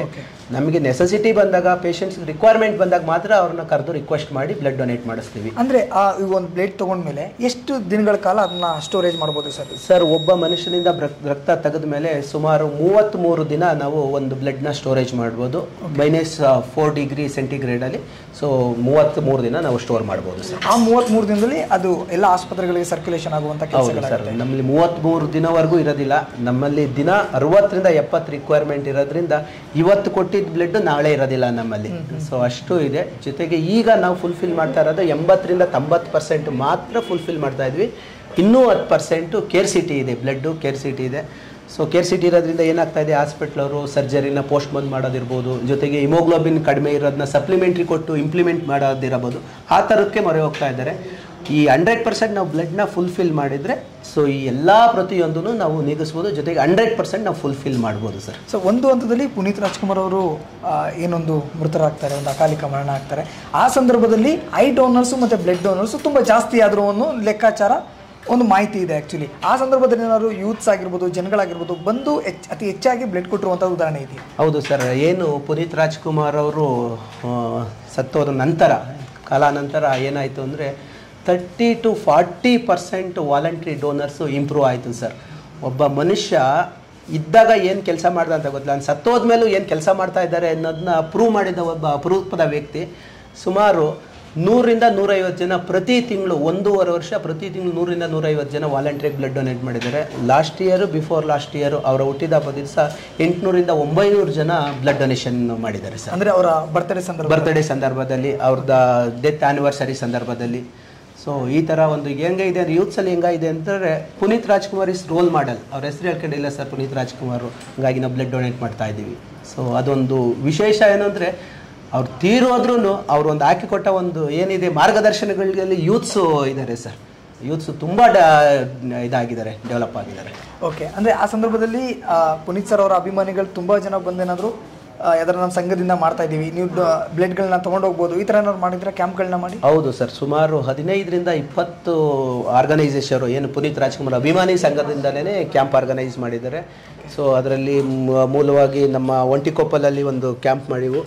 ನಮಗೆ ನೆಸೆಸಿಟಿ ಬಂದಾಗ ಪೇಷಂಟ್ಸ್ ರಿಕ್ವೈರ್ಮೆಂಟ್ ಬಂದಾಗ ಮಾತ್ರ ಅವ್ರನ್ನ ಕರೆದು ರಿಕ್ವೆಸ್ಟ್ ಮಾಡಿ ಬ್ಲಡ್ ಡೊನೇಟ್ ಮಾಡಿಸ್ತೀವಿ ಅಂದರೆ ಆ ಈ ಒಂದು ಬ್ಲೇಡ್ ತೊಗೊಂಡ್ಮೇಲೆ ಎಷ್ಟು ದಿನಗಳ ಕಾಲ ಅದನ್ನ ಸ್ಟೋರೇಜ್ ಮಾಡ್ಬೋದು ಸರ್ ಸರ್ ಒಬ್ಬ ಮನುಷ್ಯನಿಂದ ಬ್ರಕ್- ರಕ್ತ ತೆಗೆದ ಮೇಲೆ ಸುಮಾರು ಮೂವತ್ತ್ಮೂರು ದಿನ ನಾವು ಒಂದು ಬ್ಲಡ್ನ ಸ್ಟೋರೇಜ್ ಮಾಡ್ಬೋದು ಮೈನಸ್ ಫೋರ್ ಡಿಗ್ರಿ ಸೆಂಟಿಗ್ರೇಡಲ್ಲಿ ಸೊ ಮೂವತ್ತ್ಮೂರು ದಿನ ನಾವು ಸ್ಟೋರ್ ಮಾಡ್ಬೋದು ಸರ್ ಆ ಮೂವತ್ತ್ಮೂರು ದಿನದಲ್ಲಿ ಅದು ಎಲ್ಲ ಆಸ್ಪತ್ರೆಗಳಿಗೆ ಸರ್ಕ್ಯುಲೇಷನ್ ಆಗುವಂಥ ಹೌದು ಸರ್ ಕೆಲಸಗಳಾಗುತ್ತೆ ನಮ್ಮಲ್ಲಿ ಮೂವತ್ತ್ಮೂರು ದಿನವರೆಗೂ ಇರೋದಿಲ್ಲ ನಮ್ಮಲ್ಲಿ ದಿನ ಅರವತ್ತರಿಂದ ಎಪ್ಪತ್ತು ರಿಕ್ವೈರ್ಮೆಂಟ್ ಇರೋದ್ರಿಂದ ಇವತ್ತು ಕೊಟ್ಟಿದ್ದ ಬ್ಲಡ್ ನಾಳೆ ಇರೋದಿಲ್ಲ ನಮ್ಮಲ್ಲಿ ಸೊ ಅಷ್ಟು ಇದೆ ಜೊತೆಗೆ ಈಗ ನಾವು ಫುಲ್ಫಿಲ್ ಮಾಡ್ತಾ ಇರೋದು ಎಂಬತ್ತರಿಂದ ತೊಂಬತ್ತು ಪರ್ಸೆಂಟ್ ಮಾತ್ರ ಫುಲ್ಫಿಲ್ ಮಾಡ್ತಾ ಇದ್ವಿ ಇನ್ನೂ ಹತ್ತು ಪರ್ಸೆಂಟು ಕೇರ್ ಸಿಟಿ ಇದೆ ಬ್ಲಡ್ಡು ಕೇರ್ ಸಿಟಿ ಇದೆ ಸೊ ಕೇರ್ ಸಿಟಿ ಇರೋದ್ರಿಂದ ಏನಾಗ್ತಾ ಇದೆ ಹಾಸ್ಪಿಟ್ಲ್ ಅವರು ಸರ್ಜರಿನ ಪೋಸ್ಟ್ ಬಂದ್ ಮಾಡೋದಿರ್ಬೋದು ಜೊತೆಗೆ ಇಮೋಗ್ಲೋಬಿನ್ ಕಡಿಮೆ ಇರೋದನ್ನ ಸಪ್ಲಿಮೆಂಟ್ರಿ ಕೊಟ್ಟು ಇಂಪ್ಲಿಮೆಂಟ್ ಮಾಡೋದಿರಬಹುದು ಆ ಥರಕ್ಕೆ ಮೊರೆ ಹೋಗ್ತಾ ಇದ್ದಾರೆ ಈ ಹಂಡ್ರೆಡ್ ಪರ್ಸೆಂಟ್ ನಾವು ಬ್ಲಡ್ನ ಫುಲ್ಫಿಲ್ ಮಾಡಿದರೆ ಸೊ ಈ ಎಲ್ಲ ಪ್ರತಿಯೊಂದನ್ನು ನಾವು ನೀಗಿಸ್ಬೋದು ಜೊತೆಗೆ ಹಂಡ್ರೆಡ್ ಪರ್ಸೆಂಟ್ ನಾವು ಫುಲ್ಫಿಲ್ ಮಾಡ್ಬೋದು ಸರ್ ಸೊ ಒಂದು ಹಂತದಲ್ಲಿ ಪುನೀತ್ ರಾಜ್ಕುಮಾರ್ ಅವರು ಆ, ಏನೊಂದು ಮೃತರಾಗ್ತಾರೆ ಒಂದು ಅಕಾಲಿಕ ಮರಣ ಆಗ್ತಾರೆ ಆ ಸಂದರ್ಭದಲ್ಲಿ ಐ ಡೋನರ್ಸು ಮತ್ತು ಬ್ಲಡ್ ಡೋನರ್ಸು ತುಂಬ ಜಾಸ್ತಿ ಆದರೂ ಅನ್ನೋ ಲೆಕ್ಕಾಚಾರ ಒಂದು ಮಾಹಿತಿ ಇದೆ ಆ್ಯಕ್ಚುಲಿ ಆ ಸಂದರ್ಭದಲ್ಲಿ ಏನಾದ್ರು ಯೂತ್ಸ್ ಆಗಿರ್ಬೋದು ಜನಗಳಾಗಿರ್ಬೋದು ಬಂದು ಹೆಚ್ಚು ಅತಿ ಹೆಚ್ಚಾಗಿ ಬ್ಲಡ್ ಕೊಟ್ಟಿರುವಂಥ ಉದಾಹರಣೆ ಇದೆಯಾ ಹೌದು ಸರ್ ಏನು ಪುನೀತ್ ರಾಜ್ಕುಮಾರ್ ಅವರು ಆ, ಸತ್ತೋದ ನಂತರ ಕಾಲಾನಂತರ ಏನಾಯಿತು ಅಂದರೆ thirty to forty percent voluntary donors improve ಆಯಿತು ಸರ್ ಒಬ್ಬ ಮನುಷ್ಯ ಇದ್ದಾಗ ಏನು ಕೆಲಸ ಮಾಡ್ದ ಅಂತ ಗೊತ್ತಿಲ್ಲ ನಾನು ಸತ್ತೋದ್ಮೇಲೂ ಏನು ಕೆಲಸ ಮಾಡ್ತಾ ಇದ್ದಾರೆ ಅನ್ನೋದನ್ನ ಪ್ರೂವ್ ಮಾಡಿದ ಒಬ್ಬ ಅಪರೂಪದ ವ್ಯಕ್ತಿ ಸುಮಾರು ನೂರಿಂದ ನೂರೈವತ್ತು ಜನ ಪ್ರತಿ ತಿಂಗಳು ಒಂದೂವರೆ ವರ್ಷ ಪ್ರತಿ ತಿಂಗಳು ನೂರಿಂದ ನೂರೈವತ್ತು ಜನ ವಾಲಂಟ್ರಿ ಬ್ಲಡ್ ಡೊನೇಟ್ ಮಾಡಿದ್ದಾರೆ last year before last year ಅವರ ಹುಟ್ಟಿದ ಹಬ್ಬದ ದಿವಸ ಎಂಟುನೂರಿಂದ ಒಂಬೈನೂರು ಜನ ಬ್ಲಡ್ ಡೊನೇಷನ್ ಮಾಡಿದ್ದಾರೆ ಸರ್ ಅಂದರೆ ಅವರ ಬರ್ತ್ಡೇ ಸಂದರ್ಭ ಬರ್ತ್ಡೇ ಸಂದರ್ಭದಲ್ಲಿ ಅವ್ರದ್ದು ಡೆತ್ ಆನಿವರ್ಸರಿ ಸಂದರ್ಭದಲ್ಲಿ ಸೊ ಈ ಥರ ಒಂದು ಹೆಂಗೆ ಇದೆ ಅಂದರೆ ಯೂತ್ಸಲ್ಲಿ ಹೆಂಗಿದೆ ಅಂತಂದರೆ Puneeth Rajkumar is role model ಅವ್ರ ಹೆಸರು ಹೇಳ್ಕೊಂಡಿಲ್ಲ ಸರ್ ಪುನೀತ್ ರಾಜ್ಕುಮಾರ್ ಹಂಗಾಗಿ ನಾವು ಬ್ಲಡ್ ಡೊನೇಟ್ ಮಾಡ್ತಾ ಇದ್ದೀವಿ ಸೊ ಅದೊಂದು ವಿಶೇಷ ಏನು ಅಂದರೆ ಅವ್ರು ತೀರೋದ್ರೂ ಅವ್ರು ಒಂದು ಹಾಕಿಕೊಟ್ಟ ಒಂದು ಏನಿದೆ ಮಾರ್ಗದರ್ಶನಗಳಲ್ಲಿ ಯೂತ್ಸು ಇದ್ದಾರೆ ಸರ್ ಯೂತ್ಸು ತುಂಬ ಡ ಇದಾಗಿದ್ದಾರೆ ಡೆವಲಪ್ ಆಗಿದ್ದಾರೆ ಓಕೆ ಅಂದರೆ ಆ ಸಂದರ್ಭದಲ್ಲಿ ಆ, ಪುನೀತ್ ಸರ್ ಅವರ ಅಭಿಮಾನಿಗಳು ತುಂಬ ಜನ ಬಂದೇನಾದರೂ ಯಾವ್ದಾರ ನಮ್ಮ ಸಂಘದಿಂದ ಮಾಡ್ತಾ ಇದ್ದೀವಿ ನೀವು ಬ್ಲಡ್ಗಳನ್ನ ತೊಗೊಂಡೋಗ್ಬೋದು ಈ ಥರ ಏನಾದ್ರು ಮಾಡಿದ್ರೆ ಕ್ಯಾಂಪ್ಗಳನ್ನ ಮಾಡಿ ಹೌದು ಸರ್ ಸುಮಾರು ಹದಿನೈದರಿಂದ ಇಪ್ಪತ್ತು ಆರ್ಗನೈಸೇಷನ್ ಏನು ಪುನೀತ್ ರಾಜ್ಕುಮಾರ್ ಅಭಿಮಾನಿ ಸಂಘದಿಂದಲೇ ಕ್ಯಾಂಪ್ ಆರ್ಗನೈಸ್ ಮಾಡಿದ್ದಾರೆ ಸೊ ಅದರಲ್ಲಿ ಮೂಲವಾಗಿ ನಮ್ಮ ಒಂಟಿಕೊಪ್ಪಲಲ್ಲಿ ಒಂದು ಕ್ಯಾಂಪ್ ಮಾಡಿವು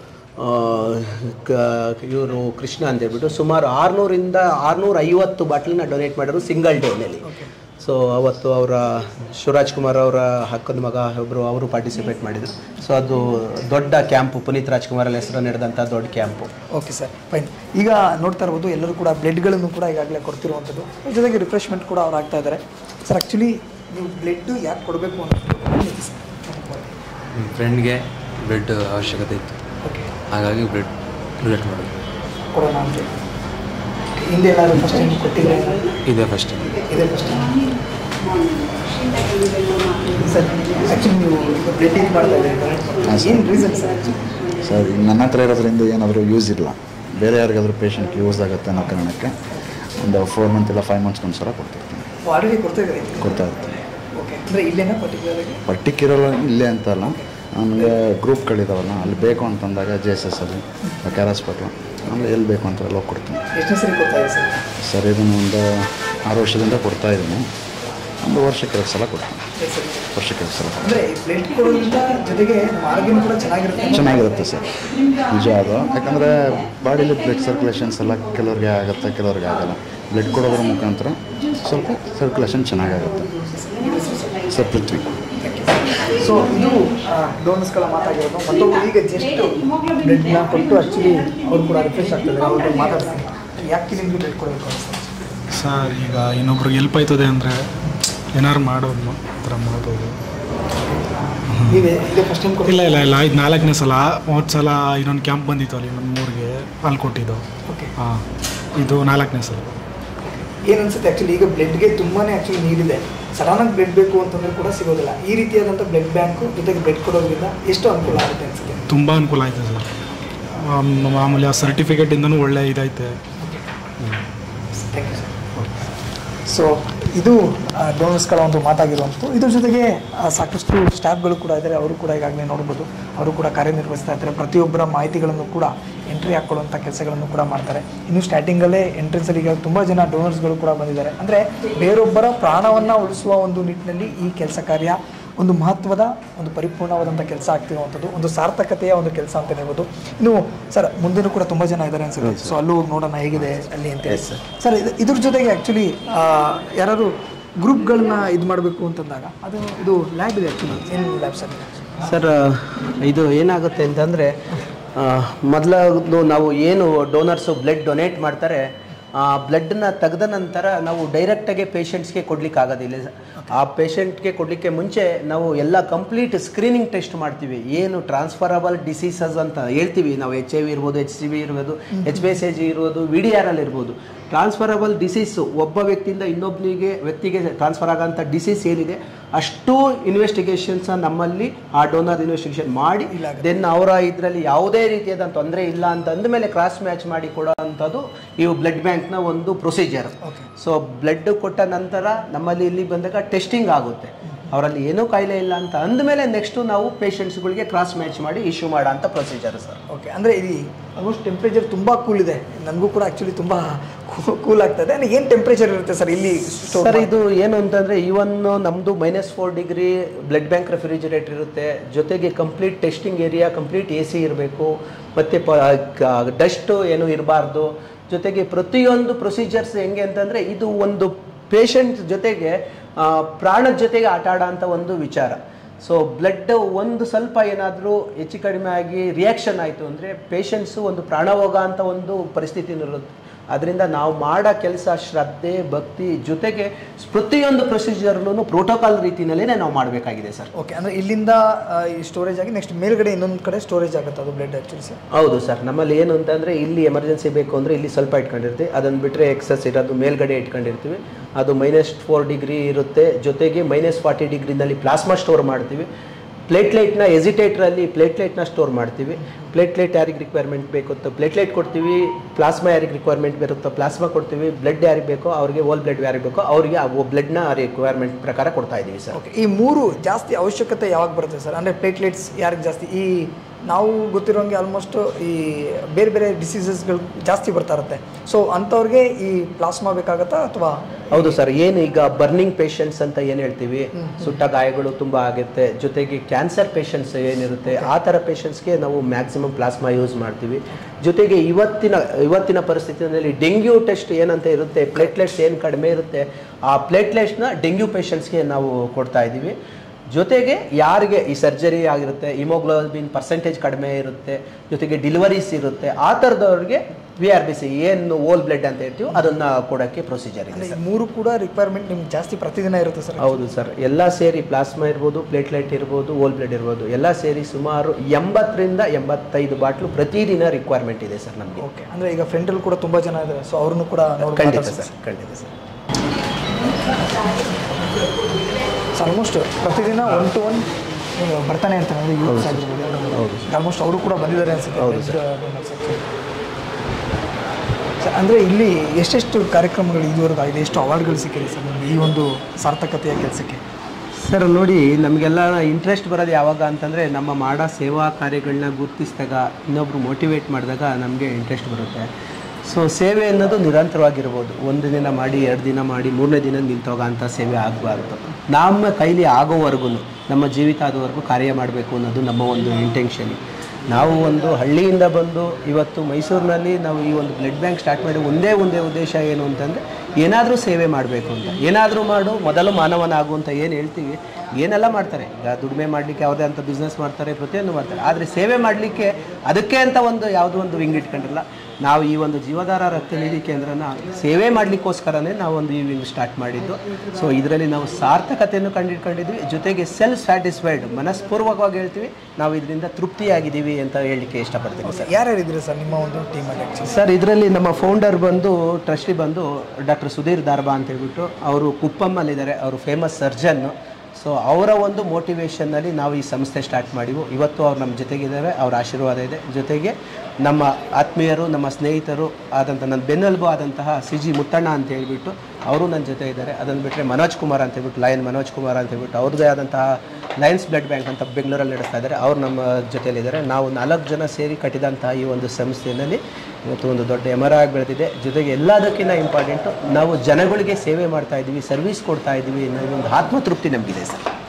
ಇವರು ಕೃಷ್ಣ ಅಂತ ಹೇಳ್ಬಿಟ್ಟು ಸುಮಾರು ಆರುನೂರಿಂದ ಆರುನೂರ ಐವತ್ತು ಬಾಟ್ಲನ್ನ ಡೊನೇಟ್ ಮಾಡಿದ್ರು ಸಿಂಗಲ್ ಡೇನಲ್ಲಿ ಸೊ ಅವತ್ತು ಅವರ ಶಿವರಾಜ್ ಕುಮಾರ್ ಅವರ ಹಕ್ಕದ ಮಗ ಒಬ್ಬರು ಅವರು ಪಾರ್ಟಿಸಿಪೇಟ್ ಮಾಡಿದರು ಸೊ ಅದು ದೊಡ್ಡ ಕ್ಯಾಂಪು ಪುನೀತ್ ರಾಜ್ಕುಮಾರ್ ಅಲ್ಲಿ ಹೆಸರು ನಡೆದಂಥ ದೊಡ್ಡ ಕ್ಯಾಂಪು ಓಕೆ ಸರ್ ಫೈನ್ ಈಗ ನೋಡ್ತಾ ಇರ್ಬೋದು ಎಲ್ಲರೂ ಕೂಡ ಬ್ಲಡ್ಗಳನ್ನು ಕೂಡ ಈಗಾಗಲೇ ಕೊಡ್ತಿರುವಂಥದ್ದು ಜೊತೆಗೆ ರಿಫ್ರೆಶ್ಮೆಂಟ್ ಕೂಡ ಅವ್ರು ಆಗ್ತಾ ಇದ್ದಾರೆ ಸರ್ ಆ್ಯಕ್ಚುಲಿ ನೀವು ಬ್ಲಡ್ ಯಾಕೆ ಕೊಡಬೇಕು ಅಂತ ನನ್ನ ಫ್ರೆಂಡ್ಗೆ ಬ್ಲಡ್ ಅವಶ್ಯಕತೆ ಇತ್ತು ಓಕೆ ಹಾಗಾಗಿ ಬ್ಲಡ್ ಡೊನೇಟ್ ಮಾಡೋದು ಕೊಡೋಣ ಅಂತ ಹಿಂದೆ ಏನಾದ್ರು ಫಸ್ಟ್ ಟೈಮ್ ಕೊಟ್ಟಿದ್ರೆ ಇದೇ ಫಸ್ಟ್ ಇದೇ ಫಸ್ಟ್ ಸರ್ ಆ್ಯಕ್ಚುಲಿ ನೀವು ಈಗ ಬ್ಲಡ್ ಇದು ಮಾಡ್ತಾ ಹಾಂ, ಇದ್ದೀರಿ ಸರ್. ಏನು ರೀಸನ್ ಸರ್ ಸರ್ ಈಗ ನನ್ನ ಹತ್ರ ಇರೋದ್ರಿಂದ ಏನಾದರೂ ಯೂಸ್ ಇಲ್ಲ ಬೇರೆ ಯಾರಿಗಾದ್ರೂ ಪೇಷಂಟ್ ಯೂಸ್ ಆಗುತ್ತೆ ಅನ್ನೋ ಕಾರಣಕ್ಕೆ ಒಂದು ಫೋರ್ ಮಂತ್ ಇಲ್ಲ ಫೈವ್ ಮಂತ್ಸ್ ಒಂದ್ಸಲ ಕೊಡ್ತಿರ್ತೀನಿ ಆಲ್ರೆಡಿ ಕೊಡ್ತಾ ಇದ್ದೀರಿ ಕೊಡ್ತಾ ಇರ್ತೀನಿ ಓಕೆ ಅಂದರೆ ಇಲ್ಲೇನ ಪರ್ಟಿಕ್ಯುಲರ್ ಆಗಿ ಪರ್ಟಿಕ್ಯುಲರ್ ಇಲ್ಲೇ ಅಂತಲ್ಲ ನಮಗೆ ಗ್ರೂಪ್ಗಳಿದಾವಲ್ಲ ಅಲ್ಲಿ ಬೇಕು ಅಂತಂದಾಗ ಜೆ ಎಸ್ ಎಸ್ ಅಲ್ಲಿ ಕೆ ಆರ್ ಹಾಸ್ಪಿಟ್ಲು ಆಮೇಲೆ ಎಲ್ಲಿ ಬೇಕು ಅಂತ ಅಲ್ಲಿ ಹೋಗಿ ಕೊಡ್ತೀನಿ ಎಷ್ಟನೇ ಸರಿ ಕೊಡ್ತಾ ಇದೆ ಸರ್ ಸರ್ ಇದನ್ನು ಒಂದು ಆರು ವರ್ಷದಿಂದ ಕೊಡ್ತಾ ಇದ್ದೀನಿ ಒಂದು ವರ್ಷಕ್ಕೆ ಎರಡು ಸಲ ಕೊಡ್ತೀನಿ ಎಷ್ಟು ಸರಿ ವರ್ಷಕ್ಕೆ ಎರಡು ಸಲ ಅಂದರೆ ಬ್ಲಡ್ ಕೊಡೋದ್ರಿಂದ ಜೊತೆಗೆ ನಮ್ಮ ಆರೋಗ್ಯನೂ ಕೂಡ ಚೆನ್ನಾಗಿರುತ್ತೆ ಚೆನ್ನಾಗಿರುತ್ತೆ ಸರ್ ನಿಜ ಅದು ಯಾಕಂದರೆ ಬಾಡಿಲಿ ಬ್ಲಡ್ ಸರ್ಕ್ಯುಲೇಷನ್ಸ್ ಎಲ್ಲ ಕೆಲವ್ರಿಗೆ ಆಗುತ್ತೆ ಕೆಲವ್ರಿಗೆ ಆಗಲ್ಲ ಬ್ಲಡ್ ಕೊಡೋದ್ರ ಮುಖಾಂತರ ಸ್ವಲ್ಪ ಸರ್ಕ್ಯುಲೇಷನ್ ಚೆನ್ನಾಗಾಗುತ್ತೆ ಸರ್ ಪೃಥ್ವಿ ಸೊ ಇದು ಡೋನರ್ಸ್ಗಳ ಮಾತಾಗಿರೋದು ಮತ್ತೊಬ್ಬರು ಈಗ ಜಸ್ಟ್ ಬ್ಲಡ್ನ ಕೊಟ್ಟು ಆ್ಯಕ್ಚುಲಿ ಅವ್ರು ಕೂಡ ರಿಫ್ರೆಶ್ ಆಗ್ತದೆ ಅವ್ರು ಮಾತಾಡ್ತಾರೆ ಯಾಕೆ ನಿಮಗೆ ಬ್ಲಡ್ ಕೊಡಬೇಕು ಅನಿಸ್ತದೆ ಸರ್ ಈಗ ಇನ್ನೊಬ್ರಿಗೆ ಹೆಲ್ಪ್ ಆಯ್ತದೆ ಅಂದರೆ ಏನಾರು ಮಾಡೋದು ಆ ಥರ ಮಾಡ್ಬೋದು ನೀವೇ ಇದೇ ಫಸ್ಟ್ ಟೈಮ್ ಇಲ್ಲ ಇಲ್ಲ ಇಲ್ಲ ಇದು ನಾಲ್ಕನೇ ಸಲ ಮೂವತ್ತು ಸಲ ಇನ್ನೊಂದು ಕ್ಯಾಂಪ್ ಬಂದಿತ್ತು ಅಲ್ಲಿ ನಮ್ಮ ಊರಿಗೆ ಅಲ್ಲಿ ಕೊಟ್ಟಿದ್ದು ಓಕೆ ಹಾಂ ಇದು ನಾಲ್ಕನೇ ಸಲ ಏನು ಅನ್ಸುತ್ತೆ ಆ್ಯಕ್ಚುಲಿ ಈಗ ಬ್ಲಡ್ಗೆ ತುಂಬಾ ಆ್ಯಕ್ಚುಲಿ ನೀಡಿದೆ ಸಡನ್ನಾಗಿ ಬ್ಲಡ್ ಬೇಕು ಅಂತಂದ್ರೆ ಕೂಡ ಸಿಗೋದಿಲ್ಲ ಈ ರೀತಿಯಾದಂಥ ಬ್ಲಡ್ ಬ್ಯಾಂಕು ಜೊತೆಗೆ ಬ್ಲಡ್ ಕೊಡೋದ್ರಿಂದ ಎಷ್ಟು ಅನುಕೂಲ ಆಗುತ್ತೆ ಅನ್ಸುತ್ತೆ ತುಂಬ ಅನುಕೂಲ ಆಯ್ತು ಸರ್ ಮಾಮೂಲಿ ಆ ಸರ್ಟಿಫಿಕೇಟಿಂದನೂ ಒಳ್ಳೆ ಇದೈತೆ ಥ್ಯಾಂಕ್ ಯು ಸರ್ ಸೊ ಇದು ಡೋನರ್ಸ್ಗಳ ಒಂದು ಮಾತಾಗಿರುವಂಥದ್ದು ಇದ್ರ ಜೊತೆಗೆ ಆ, ಸಾಕಷ್ಟು ಸ್ಟಾಫ್ಗಳು ಕೂಡ ಇದ್ದಾರೆ ಅವರು ಕೂಡ ಈಗಾಗಲೇ ನೋಡ್ಬೋದು ಅವರು ಕೂಡ ಕಾರ್ಯನಿರ್ವಹಿಸ್ತಾ ಇರ್ತಾರೆ ಪ್ರತಿಯೊಬ್ಬರ ಮಾಹಿತಿಗಳನ್ನು ಕೂಡ ಎಂಟ್ರಿ ಹಾಕ್ಕೊಳ್ಳುವಂಥ ಕೆಲಸಗಳನ್ನು ಕೂಡ ಮಾಡ್ತಾರೆ ಇನ್ನು ಸ್ಟಾರ್ಟಿಂಗಲ್ಲೇ ಎಂಟ್ರೆನ್ಸಲ್ಲಿ ಈಗ ತುಂಬ ಜನ ಡೋನರ್ಸ್ಗಳು ಕೂಡ ಬಂದಿದ್ದಾರೆ ಅಂದರೆ ಬೇರೊಬ್ಬರ ಪ್ರಾಣವನ್ನು ಉಳಿಸುವ ಒಂದು ನಿಟ್ಟಿನಲ್ಲಿ ಈ ಕೆಲಸ ಕಾರ್ಯ ಒಂದು ಮಹತ್ವದ ಒಂದು ಪರಿಪೂರ್ಣವಾದಂಥ ಕೆಲಸ ಆಗ್ತಿರುವಂಥದ್ದು ಒಂದು ಸಾರ್ಥಕತೆಯ ಒಂದು ಕೆಲಸ ಅಂತ ಹೇಳ್ಬೋದು ಇನ್ನು ಸರ್ ಮುಂದೆನೂ ಕೂಡ ತುಂಬ ಜನ ಇದ್ದಾರೆ ಅನ್ಸುತ್ತೆ ಸೊ ಅಲ್ಲೂ ಹೋಗಿ ನೋಡೋಣ ಹೇಗಿದೆ ಅಲ್ಲಿ ಅಂತ ಹೇಳಿ. ಸರ್ ಇದು ಇದ್ರ ಜೊತೆಗೆ ಆ್ಯಕ್ಚುಲಿ ಯಾರು ಗ್ರೂಪ್ಗಳನ್ನ ಇದು ಮಾಡಬೇಕು ಅಂತಂದಾಗ ಅದು ಇದು ಲ್ಯಾಬ್ ಇದೆ ಆ್ಯಕ್ಚುಲಿ ಏನು ಲ್ಯಾಬ್ ಸರ್ ಸರ್ ಇದು ಏನಾಗುತ್ತೆ ಅಂತಂದರೆ ಮೊದಲು ನಾವು ಏನು ಡೋನರ್ಸು ಬ್ಲಡ್ ಡೊನೇಟ್ ಮಾಡ್ತಾರೆ ಆ ಬ್ಲಡ್ನ ತೆಗೆದ ನಂತರ ನಾವು ಡೈರೆಕ್ಟಾಗಿ ಪೇಷಂಟ್ಸ್ಗೆ ಕೊಡ್ಲಿಕ್ಕೆ ಆಗೋದಿಲ್ಲ ಆ ಪೇಷಂಟ್ಗೆ ಕೊಡಲಿಕ್ಕೆ ಮುಂಚೆ ನಾವು ಎಲ್ಲ ಕಂಪ್ಲೀಟ್ ಸ್ಕ್ರೀನಿಂಗ್ ಟೆಸ್ಟ್ ಮಾಡ್ತೀವಿ ಏನು ಟ್ರಾನ್ಸ್ಫರಬಲ್ ಡಿಸೀಸಸ್ ಅಂತ ಹೇಳ್ತೀವಿ ನಾವು ಎಚ್ ಐ ವಿ ಇರ್ಬೋದು ಎಚ್ ಸಿ ವಿ ಇರ್ಬೋದು H B S A G ಇರ್ಬೋದು ವಿ ಡಿ ಆರ್ ಅಲ್ಲಿ ಇರ್ಬೋದು ಟ್ರಾನ್ಸ್ಫರಬಲ್ ಡಿಸೀಸು ಒಬ್ಬ ವ್ಯಕ್ತಿಯಿಂದ ಇನ್ನೊಬ್ಬನಿಗೆ ವ್ಯಕ್ತಿಗೆ ಟ್ರಾನ್ಸ್ಫರ್ ಆಗೋಂಥ ಡಿಸೀಸ್ ಏನಿದೆ ಅಷ್ಟು ಇನ್ವೆಸ್ಟಿಗೇಷನ್ಸ್ ನಮ್ಮಲ್ಲಿ ಆ ಡೋನರ್ ಇನ್ವೆಸ್ಟಿಗೇಷನ್ ಮಾಡಿ ದೆನ್ ಅವರ ಇದರಲ್ಲಿ ಯಾವುದೇ ರೀತಿಯಾದ ತೊಂದರೆ ಇಲ್ಲ ಅಂತ ಅಂದಮೇಲೆ ಕ್ರಾಸ್ ಮ್ಯಾಚ್ ಮಾಡಿ ಕೊಡೋ ಅಂಥದ್ದು ಇವು ಬ್ಲಡ್ ಬ್ಯಾಂಕ್ನ ಒಂದು ಪ್ರೊಸೀಜರ್ ಸೊ ಬ್ಲಡ್ ಕೊಟ್ಟ ನಂತರ ನಮ್ಮಲ್ಲಿ ಇಲ್ಲಿ ಬಂದಾಗ ಟೆಸ್ಟಿಂಗ್ ಆಗುತ್ತೆ ಅವರಲ್ಲಿ ಏನೂ ಕಾಯಿಲೆ ಇಲ್ಲ ಅಂತ ಅಂದಮೇಲೆ ನೆಕ್ಸ್ಟು ನಾವು ಪೇಷಂಟ್ಸ್ಗಳಿಗೆ ಕ್ರಾಸ್ ಮ್ಯಾಚ್ ಮಾಡಿ ಇಶ್ಯೂ ಮಾಡೋ ಅಂಥ ಪ್ರೊಸೀಜರ್ ಸರ್ ಓಕೆ ಅಂದರೆ ಇಲ್ಲಿ ಆಲ್ಮೋಸ್ಟ್ ಟೆಂಪ್ರೇಚರ್ ತುಂಬ ಕೂಲ್ ಇದೆ ನನಗೂ ಕೂಡ ಆ್ಯಕ್ಚುಲಿ ತುಂಬ ಕೂಲ್ ಆಗ್ತದೆ ಏನು ಟೆಂಪ್ರೇಚರ್ ಇರುತ್ತೆ ಸರ್ ಇಲ್ಲಿ store ಸರ್ ಇದು ಏನು ಅಂತಂದ್ರೆ ಇವನ್ ನಮ್ದು minus four degree blood bank refrigerator ಇರುತ್ತೆ ಜೊತೆಗೆ complete testing area complete A C ಇರಬೇಕು ಮತ್ತೆ ಡಸ್ಟ್ ಏನು ಇರಬಾರ್ದು ಜೊತೆಗೆ ಪ್ರತಿಯೊಂದು ಪ್ರೊಸೀಜರ್ಸ್ ಹೆಂಗೆ ಅಂತಂದ್ರೆ ಇದು ಒಂದು ಪೇಷಂಟ್ ಜೊತೆಗೆ ಆ, ಪ್ರಾಣದ ಜೊತೆಗೆ ಆಟ ಆಡೋ ಅಂತ ಒಂದು ವಿಚಾರ ಸೊ ಬ್ಲಡ್ ಒಂದು ಸ್ವಲ್ಪ ಏನಾದರೂ ಹೆಚ್ಚು ಕಡಿಮೆ ಆಗಿ ರಿಯಾಕ್ಷನ್ ಆಯಿತು ಅಂದರೆ ಪೇಷಂಟ್ಸು ಒಂದು ಪ್ರಾಣ ಹೋಗೋ ಅಂತ ಒಂದು ಪರಿಸ್ಥಿತಿ ಇರುತ್ತೆ ಅದರಿಂದ ನಾವು ಮಾಡೋ ಕೆಲಸ ಶ್ರದ್ಧೆ ಭಕ್ತಿ ಜೊತೆಗೆ ಪ್ರತಿಯೊಂದು ಪ್ರೊಸೀಜರ್ನು ಪ್ರೋಟೋಕಾಲ್ ರೀತಿಯಲ್ಲೇ ನಾವು ಮಾಡಬೇಕಾಗಿದೆ ಸರ್ ಓಕೆ ಅಂದರೆ ಇಲ್ಲಿಂದ ಆ, ಈ ಸ್ಟೋರೇಜ್ ಆಗಿ ನೆಕ್ಸ್ಟ್ ಮೇಲ್ಗಡೆ ಇನ್ನೊಂದು ಕಡೆ ಸ್ಟೋರೇಜ್ ಆಗುತ್ತೆ ಅದು ಬ್ಲಡ್ ಆ್ಯಕ್ಚುಲಿ ಸರ್ ಹೌದು ಸರ್ ನಮ್ಮಲ್ಲಿ ಏನು ಅಂತಂದರೆ ಇಲ್ಲಿ ಎಮರ್ಜೆನ್ಸಿ ಬೇಕು ಅಂದರೆ ಇಲ್ಲಿ ಸ್ವಲ್ಪ ಇಟ್ಕೊಂಡಿರ್ತೀವಿ ಅದನ್ನು ಬಿಟ್ಟರೆ ಎಕ್ಸಸ್ ಇರೋದು ಮೇಲ್ಗಡೆ ಇಟ್ಕೊಂಡಿರ್ತೀವಿ ಅದು ಮೈನಸ್ ಫೋರ್ ಡಿಗ್ರಿ ಇರುತ್ತೆ ಜೊತೆಗೆ ಮೈನಸ್ ಫಾರ್ಟಿ ಡಿಗ್ರಿನಲ್ಲಿ ಪ್ಲಾಸ್ಮಾ ಸ್ಟೋರ್ ಮಾಡ್ತೀವಿ ಪ್ಲೇಟ್ಲೈಟ್ನ ಎಸಿಟೇಟ್ರಲ್ಲಿ ಪ್ಲೇಟ್ಲೈಟ್ನ ಸ್ಟೋರ್ ಮಾಡ್ತೀವಿ ಪ್ಲೇಟ್ಲೈಟ್ ಯಾರಿಗೆ ರಿಕ್ವೈರ್ಮೆಂಟ್ ಬೇಕುತ್ತೋ ಪ್ಲೇಟ್ಲೈಟ್ ಕೊಡ್ತೀವಿ ಪ್ಲಾಸ್ಮಾ ಯಾರಿಗೆ ರಿಕ್ವೈರ್ಮೆಂಟ್ ಬರುತ್ತೋ ಪ್ಲಾಸ್ಮಾ ಕೊಡ್ತೀವಿ ಬ್ಲಡ್ ಯಾರಿಗೆ ಬೇಕೋ ಅವ್ರಿಗೆ ಓಲ್ ಬ್ಲಡ್ ಯಾರಿಗೆ ಬೇಕೋ ಅವರಿಗೆ ಆ ಬ್ಲಡ್ನ ರಿಕ್ವೈರ್ಮೆಂಟ್ ಪ್ರಕಾರ ಕೊಡ್ತಾ ಇದ್ದೀವಿ ಸರ್ ಓಕೆ ಈ ಮೂರು ಜಾಸ್ತಿ ಅವಶ್ಯಕತೆ ಯಾವಾಗ ಬರುತ್ತೆ ಸರ್ ಅಂದರೆ ಪ್ಲೇಟ್ಲೆಟ್ಸ್ ಯಾರಿಗೆ ಜಾಸ್ತಿ ಈ ನಾವು ಗೊತ್ತಿರೋಂಗೆ ಆಲ್ಮೋಸ್ಟ್ ಈ ಬೇರೆ ಬೇರೆ ಡಿಸೀಸಸ್ಗಳು ಜಾಸ್ತಿ ಬರ್ತಾ ಇರುತ್ತೆ ಸೊ ಅಂಥವ್ರಿಗೆ ಈ ಪ್ಲಾಸ್ಮಾ ಬೇಕಾಗತ್ತಾ ಅಥವಾ ಹೌದು ಸರ್ ಏನು ಈಗ ಬರ್ನಿಂಗ್ ಪೇಷಂಟ್ಸ್ ಅಂತ ಏನು ಹೇಳ್ತೀವಿ ಸುಟ್ಟ ಗಾಯಗಳು ತುಂಬ ಆಗುತ್ತೆ ಜೊತೆಗೆ ಕ್ಯಾನ್ಸರ್ ಪೇಷಂಟ್ಸ್ ಏನಿರುತ್ತೆ ಆ ಥರ ಪೇಷಂಟ್ಸ್ಗೆ ನಾವು ಮ್ಯಾಕ್ಸಿಮಮ್ ಪ್ಲಾಸ್ಮಾ ಯೂಸ್ ಮಾಡ್ತೀವಿ ಜೊತೆಗೆ ಇವತ್ತಿನ ಇವತ್ತಿನ ಪರಿಸ್ಥಿತಿಯಲ್ಲಿ ಡೆಂಗ್ಯೂ ಟೆಸ್ಟ್ ಏನಂತ ಇರುತ್ತೆ ಪ್ಲೇಟ್ಲೆಟ್ಸ್ ಏನು ಕಡಿಮೆ ಇರುತ್ತೆ ಆ ಪ್ಲೇಟ್ಲೆಟ್ಸ್ನ ಡೆಂಗ್ಯೂ ಪೇಷಂಟ್ಸ್ಗೆ ನಾವು ಕೊಡ್ತಾ ಇದ್ದೀವಿ ಜೊತೆಗೆ ಯಾರಿಗೆ ಈ ಸರ್ಜರಿ ಆಗಿರುತ್ತೆ ಹಿಮೋಗ್ಲೋಬಿನ್ ಪರ್ಸೆಂಟೇಜ್ ಕಡಿಮೆ ಇರುತ್ತೆ ಜೊತೆಗೆ ಡಿಲಿವರೀಸ್ ಇರುತ್ತೆ ಆ ಥರದವ್ರಿಗೆ ವಿ ಆರ್ ಬಿ ಸಿ ಏನು ಓಲ್ ಬ್ಲಡ್ ಅಂತ ಹೇಳ್ತೀವಿ ಅದನ್ನು ಕೊಡೋಕ್ಕೆ ಪ್ರೊಸೀಜರ್ ಇದೆ ಅಂದರೆ ಸರ್ ಈ ಮೂರು ಕೂಡ ರಿಕ್ವೈರ್ಮೆಂಟ್ ನಿಮ್ಗೆ ಜಾಸ್ತಿ ಪ್ರತಿದಿನ ಇರುತ್ತೆ ಸರ್ ಹೌದು ಸರ್ ಎಲ್ಲ ಸೇರಿ ಪ್ಲಾಸ್ಮಾ ಇರ್ಬೋದು ಪ್ಲೇಟ್ಲೆಟ್ ಇರ್ಬೋದು ಓಲ್ ಬ್ಲಡ್ ಇರ್ಬೋದು ಎಲ್ಲ ಸೇರಿ ಸುಮಾರು ಎಂಬತ್ತರಿಂದ ಎಂಬತ್ತೈದು ಬಾಟ್ಲು ಪ್ರತಿದಿನ ರಿಕ್ವೈರ್ಮೆಂಟ್ ಇದೆ ಸರ್ ನಮಗೆ ಓಕೆ ಅಂದರೆ ಈಗ ಫ್ರೆಂಡಲ್ಲಿ ಕೂಡ ತುಂಬ ಜನ ಇದ್ದಾರೆ ಸೊ ಅವ್ರನ್ನು ಕೂಡ ನೋಡಿ ಖಂಡಿತ ಮಾತಾಡ್ಸಿ ಸರ್ ಖಂಡಿತ ಸರ್ ಸೊ ಆಲ್ಮೋಸ್ಟ್ ಪ್ರತಿದಿನ ಒನ್ ಟು ಒನ್ ಬರ್ತಾನೆ ಇರ್ತಾರೆ ಅಂದರೆ ಯೂಸ್ ಆಗಿರ್ಬೋದು ಆಲ್ಮೋಸ್ಟ್ ಅವರು ಕೂಡ ಬಂದಿದ್ದಾರೆ ಅನ್ಸುತ್ತೆ ಸರ್ ಅಂದರೆ ಇಲ್ಲಿ ಎಷ್ಟೆಷ್ಟು ಕಾರ್ಯಕ್ರಮಗಳು ಇದುವರೆಗೂ ಆಗಿದೆ ಎಷ್ಟು ಅವಾರ್ಡ್ಗಳು ಸಿಕ್ಕಿದೆ ಸರ್ ನಿಮಗೆ ಈ ಒಂದು ಸಾರ್ಥಕತೆಯ ಕೆಲಸಕ್ಕೆ ಸರ್ ನೋಡಿ ನಮಗೆಲ್ಲ ಇಂಟ್ರೆಸ್ಟ್ ಬರೋದು ಯಾವಾಗ ಅಂತಂದರೆ ನಮ್ಮ ಮಾಡೋ ಸೇವಾ ಕಾರ್ಯಗಳನ್ನ ಗುರುತಿಸಿದಾಗ ಇನ್ನೊಬ್ರು ಮೋಟಿವೇಟ್ ಮಾಡಿದಾಗ ನಮಗೆ ಇಂಟ್ರೆಸ್ಟ್ ಬರುತ್ತೆ ಸೊ ಸೇವೆ ಅನ್ನೋದು ನಿರಂತರವಾಗಿರ್ಬೋದು ಒಂದು ದಿನ ಮಾಡಿ ಎರಡು ದಿನ ಮಾಡಿ ಮೂರನೇ ದಿನ ನಿಂತೋಗೋ ಅಂಥ ಸೇವೆ ಆಗಬಾರ್ದು ನಮ್ಮ ಕೈಲಿ ಆಗೋವರೆಗೂ ನಮ್ಮ ಜೀವಿತ ಆದವರೆಗೂ ಕಾರ್ಯ ಮಾಡಬೇಕು ಅನ್ನೋದು ನಮ್ಮ ಒಂದು ಇಂಟೆನ್ಷನ್ ನಾವು ಒಂದು ಹಳ್ಳಿಯಿಂದ ಬಂದು ಇವತ್ತು ಮೈಸೂರಿನಲ್ಲಿ ನಾವು ಈ ಒಂದು ಬ್ಲಡ್ ಬ್ಯಾಂಕ್ ಸ್ಟಾರ್ಟ್ ಮಾಡಿ ಒಂದೇ ಒಂದೇ ಉದ್ದೇಶ ಏನು ಅಂತಂದರೆ ಏನಾದರೂ ಸೇವೆ ಮಾಡಬೇಕು ಅಂತ ಏನಾದರೂ ಮಾಡು ಮೊದಲು ಮಾನವನಾಗು ಅಂತ ಏನು ಹೇಳ್ತೀವಿ ಏನೆಲ್ಲ ಮಾಡ್ತಾರೆ ಈಗ ದುಡಿಮೆ ಮಾಡಲಿಕ್ಕೆ ಯಾವುದೇ ಅಂತ ಬಿಸ್ನೆಸ್ ಮಾಡ್ತಾರೆ ಪ್ರತಿಯೊಂದು ಮಾಡ್ತಾರೆ ಆದರೆ ಸೇವೆ ಮಾಡಲಿಕ್ಕೆ ಅದಕ್ಕೆ ಅಂತ ಒಂದು ಯಾವುದೋ ಒಂದು ವಿಂಗ್ ಇಟ್ಕೊಂಡಿರಲ್ಲ ನಾವು ಈ ಒಂದು ಜೀವಧಾರ ರಕ್ತ ನಿಧಿ ಕೇಂದ್ರನ ಸೇವೆ ಮಾಡಲಿಕ್ಕೋಸ್ಕರನೇ ನಾವು ಒಂದು ಈ ವಿಂಗ್ ಸ್ಟಾರ್ಟ್ ಮಾಡಿದ್ದು ಸೊ ಇದರಲ್ಲಿ ನಾವು ಸಾರ್ಥಕತೆಯನ್ನು ಕಂಡಿಡ್ಕೊಂಡಿದ್ವಿ ಜೊತೆಗೆ ಸೆಲ್ಫ್ ಸ್ಯಾಟಿಸ್ಫೈಡ್ ಮನಸ್ಪೂರ್ವಕವಾಗಿ ಹೇಳ್ತೀವಿ ನಾವು ಇದರಿಂದ ತೃಪ್ತಿಯಾಗಿದ್ದೀವಿ ಅಂತ ಹೇಳಲಿಕ್ಕೆ ಇಷ್ಟಪಡ್ತೀನಿ ಸರ್ ಯಾರ್ಯಾರು ಇದ್ದೀರಿ ಸರ್ ನಿಮ್ಮ ಒಂದು ಟೀಮಲ್ಲಿ ಆ್ಯಕ್ಚುಲಿ ಸರ್ ಇದರಲ್ಲಿ ನಮ್ಮ ಫೌಂಡರ್ ಬಂದು ಟ್ರಸ್ಟಿ ಬಂದು ಡಾಕ್ಟರ್ ಸುಧೀರ್ ದಾರ್ಬಾ ಅಂತ ಹೇಳ್ಬಿಟ್ಟು ಅವರು ಕುಪ್ಪಮ್ಮಲ್ಲಿದ್ದಾರೆ ಅವರು ಫೇಮಸ್ ಸರ್ಜನ್ನು ಸೊ ಅವರ ಒಂದು ಮೋಟಿವೇಶನ್ನಲ್ಲಿ ನಾವು ಈ ಸಂಸ್ಥೆ ಸ್ಟಾರ್ಟ್ ಮಾಡಿವು ಇವತ್ತು ಅವ್ರು ನಮ್ಮ ಜೊತೆಗಿದ್ದಾರೆ ಅವ್ರ ಆಶೀರ್ವಾದ ಇದೆ ಜೊತೆಗೆ ನಮ್ಮ ಆತ್ಮೀಯರು ನಮ್ಮ ಸ್ನೇಹಿತರು ಆದಂಥ ನನ್ನ ಬೆನ್ನೆಲುಬು ಆದಂತಹ ಸಿ ಜಿ ಮುತ್ತಣ್ಣ ಅಂತ ಹೇಳ್ಬಿಟ್ಟು ಅವರು ನನ್ನ ಜೊತೆ ಇದ್ದಾರೆ ಅದನ್ನು ಬಿಟ್ಟರೆ ಮನೋಜ್ ಕುಮಾರ್ ಅಂತ ಹೇಳ್ಬಿಟ್ಟು ಲಯನ್ ಮನೋಜ್ ಕುಮಾರ್ ಅಂತ ಹೇಳ್ಬಿಟ್ಟು ಅವ್ರದ್ದೇ ಆದಂತಹ ಲಯನ್ಸ್ ಬ್ಲಡ್ ಬ್ಯಾಂಕ್ ಅಂತ ಬೆಂಗಳೂರಲ್ಲಿ ನಡೆಸ್ತಾ ಇದ್ದಾರೆ ಅವ್ರು ನಮ್ಮ ಜೊತೆಯಲ್ಲಿದ್ದಾರೆ ನಾವು ನಾಲ್ಕು ಜನ ಸೇರಿ ಕಟ್ಟಿದಂತಹ ಈ ಒಂದು ಸಂಸ್ಥೆಯಲ್ಲಿ ಇವತ್ತು ಒಂದು ದೊಡ್ಡ ಎಮರ ಆಗಿ ಬೆಳೆದಿದೆ ಜೊತೆಗೆ ಎಲ್ಲದಕ್ಕಿಂತ ಇಂಪಾರ್ಟೆಂಟು ನಾವು ಜನಗಳಿಗೆ ಸೇವೆ ಮಾಡ್ತಾ ಇದ್ದೀವಿ ಸರ್ವಿಸ್ ಕೊಡ್ತಾ ಇದ್ದೀವಿ ಅನ್ನೋ ಒಂದು ಆತ್ಮತೃಪ್ತಿ ನಮಗಿದೆ ಸರ್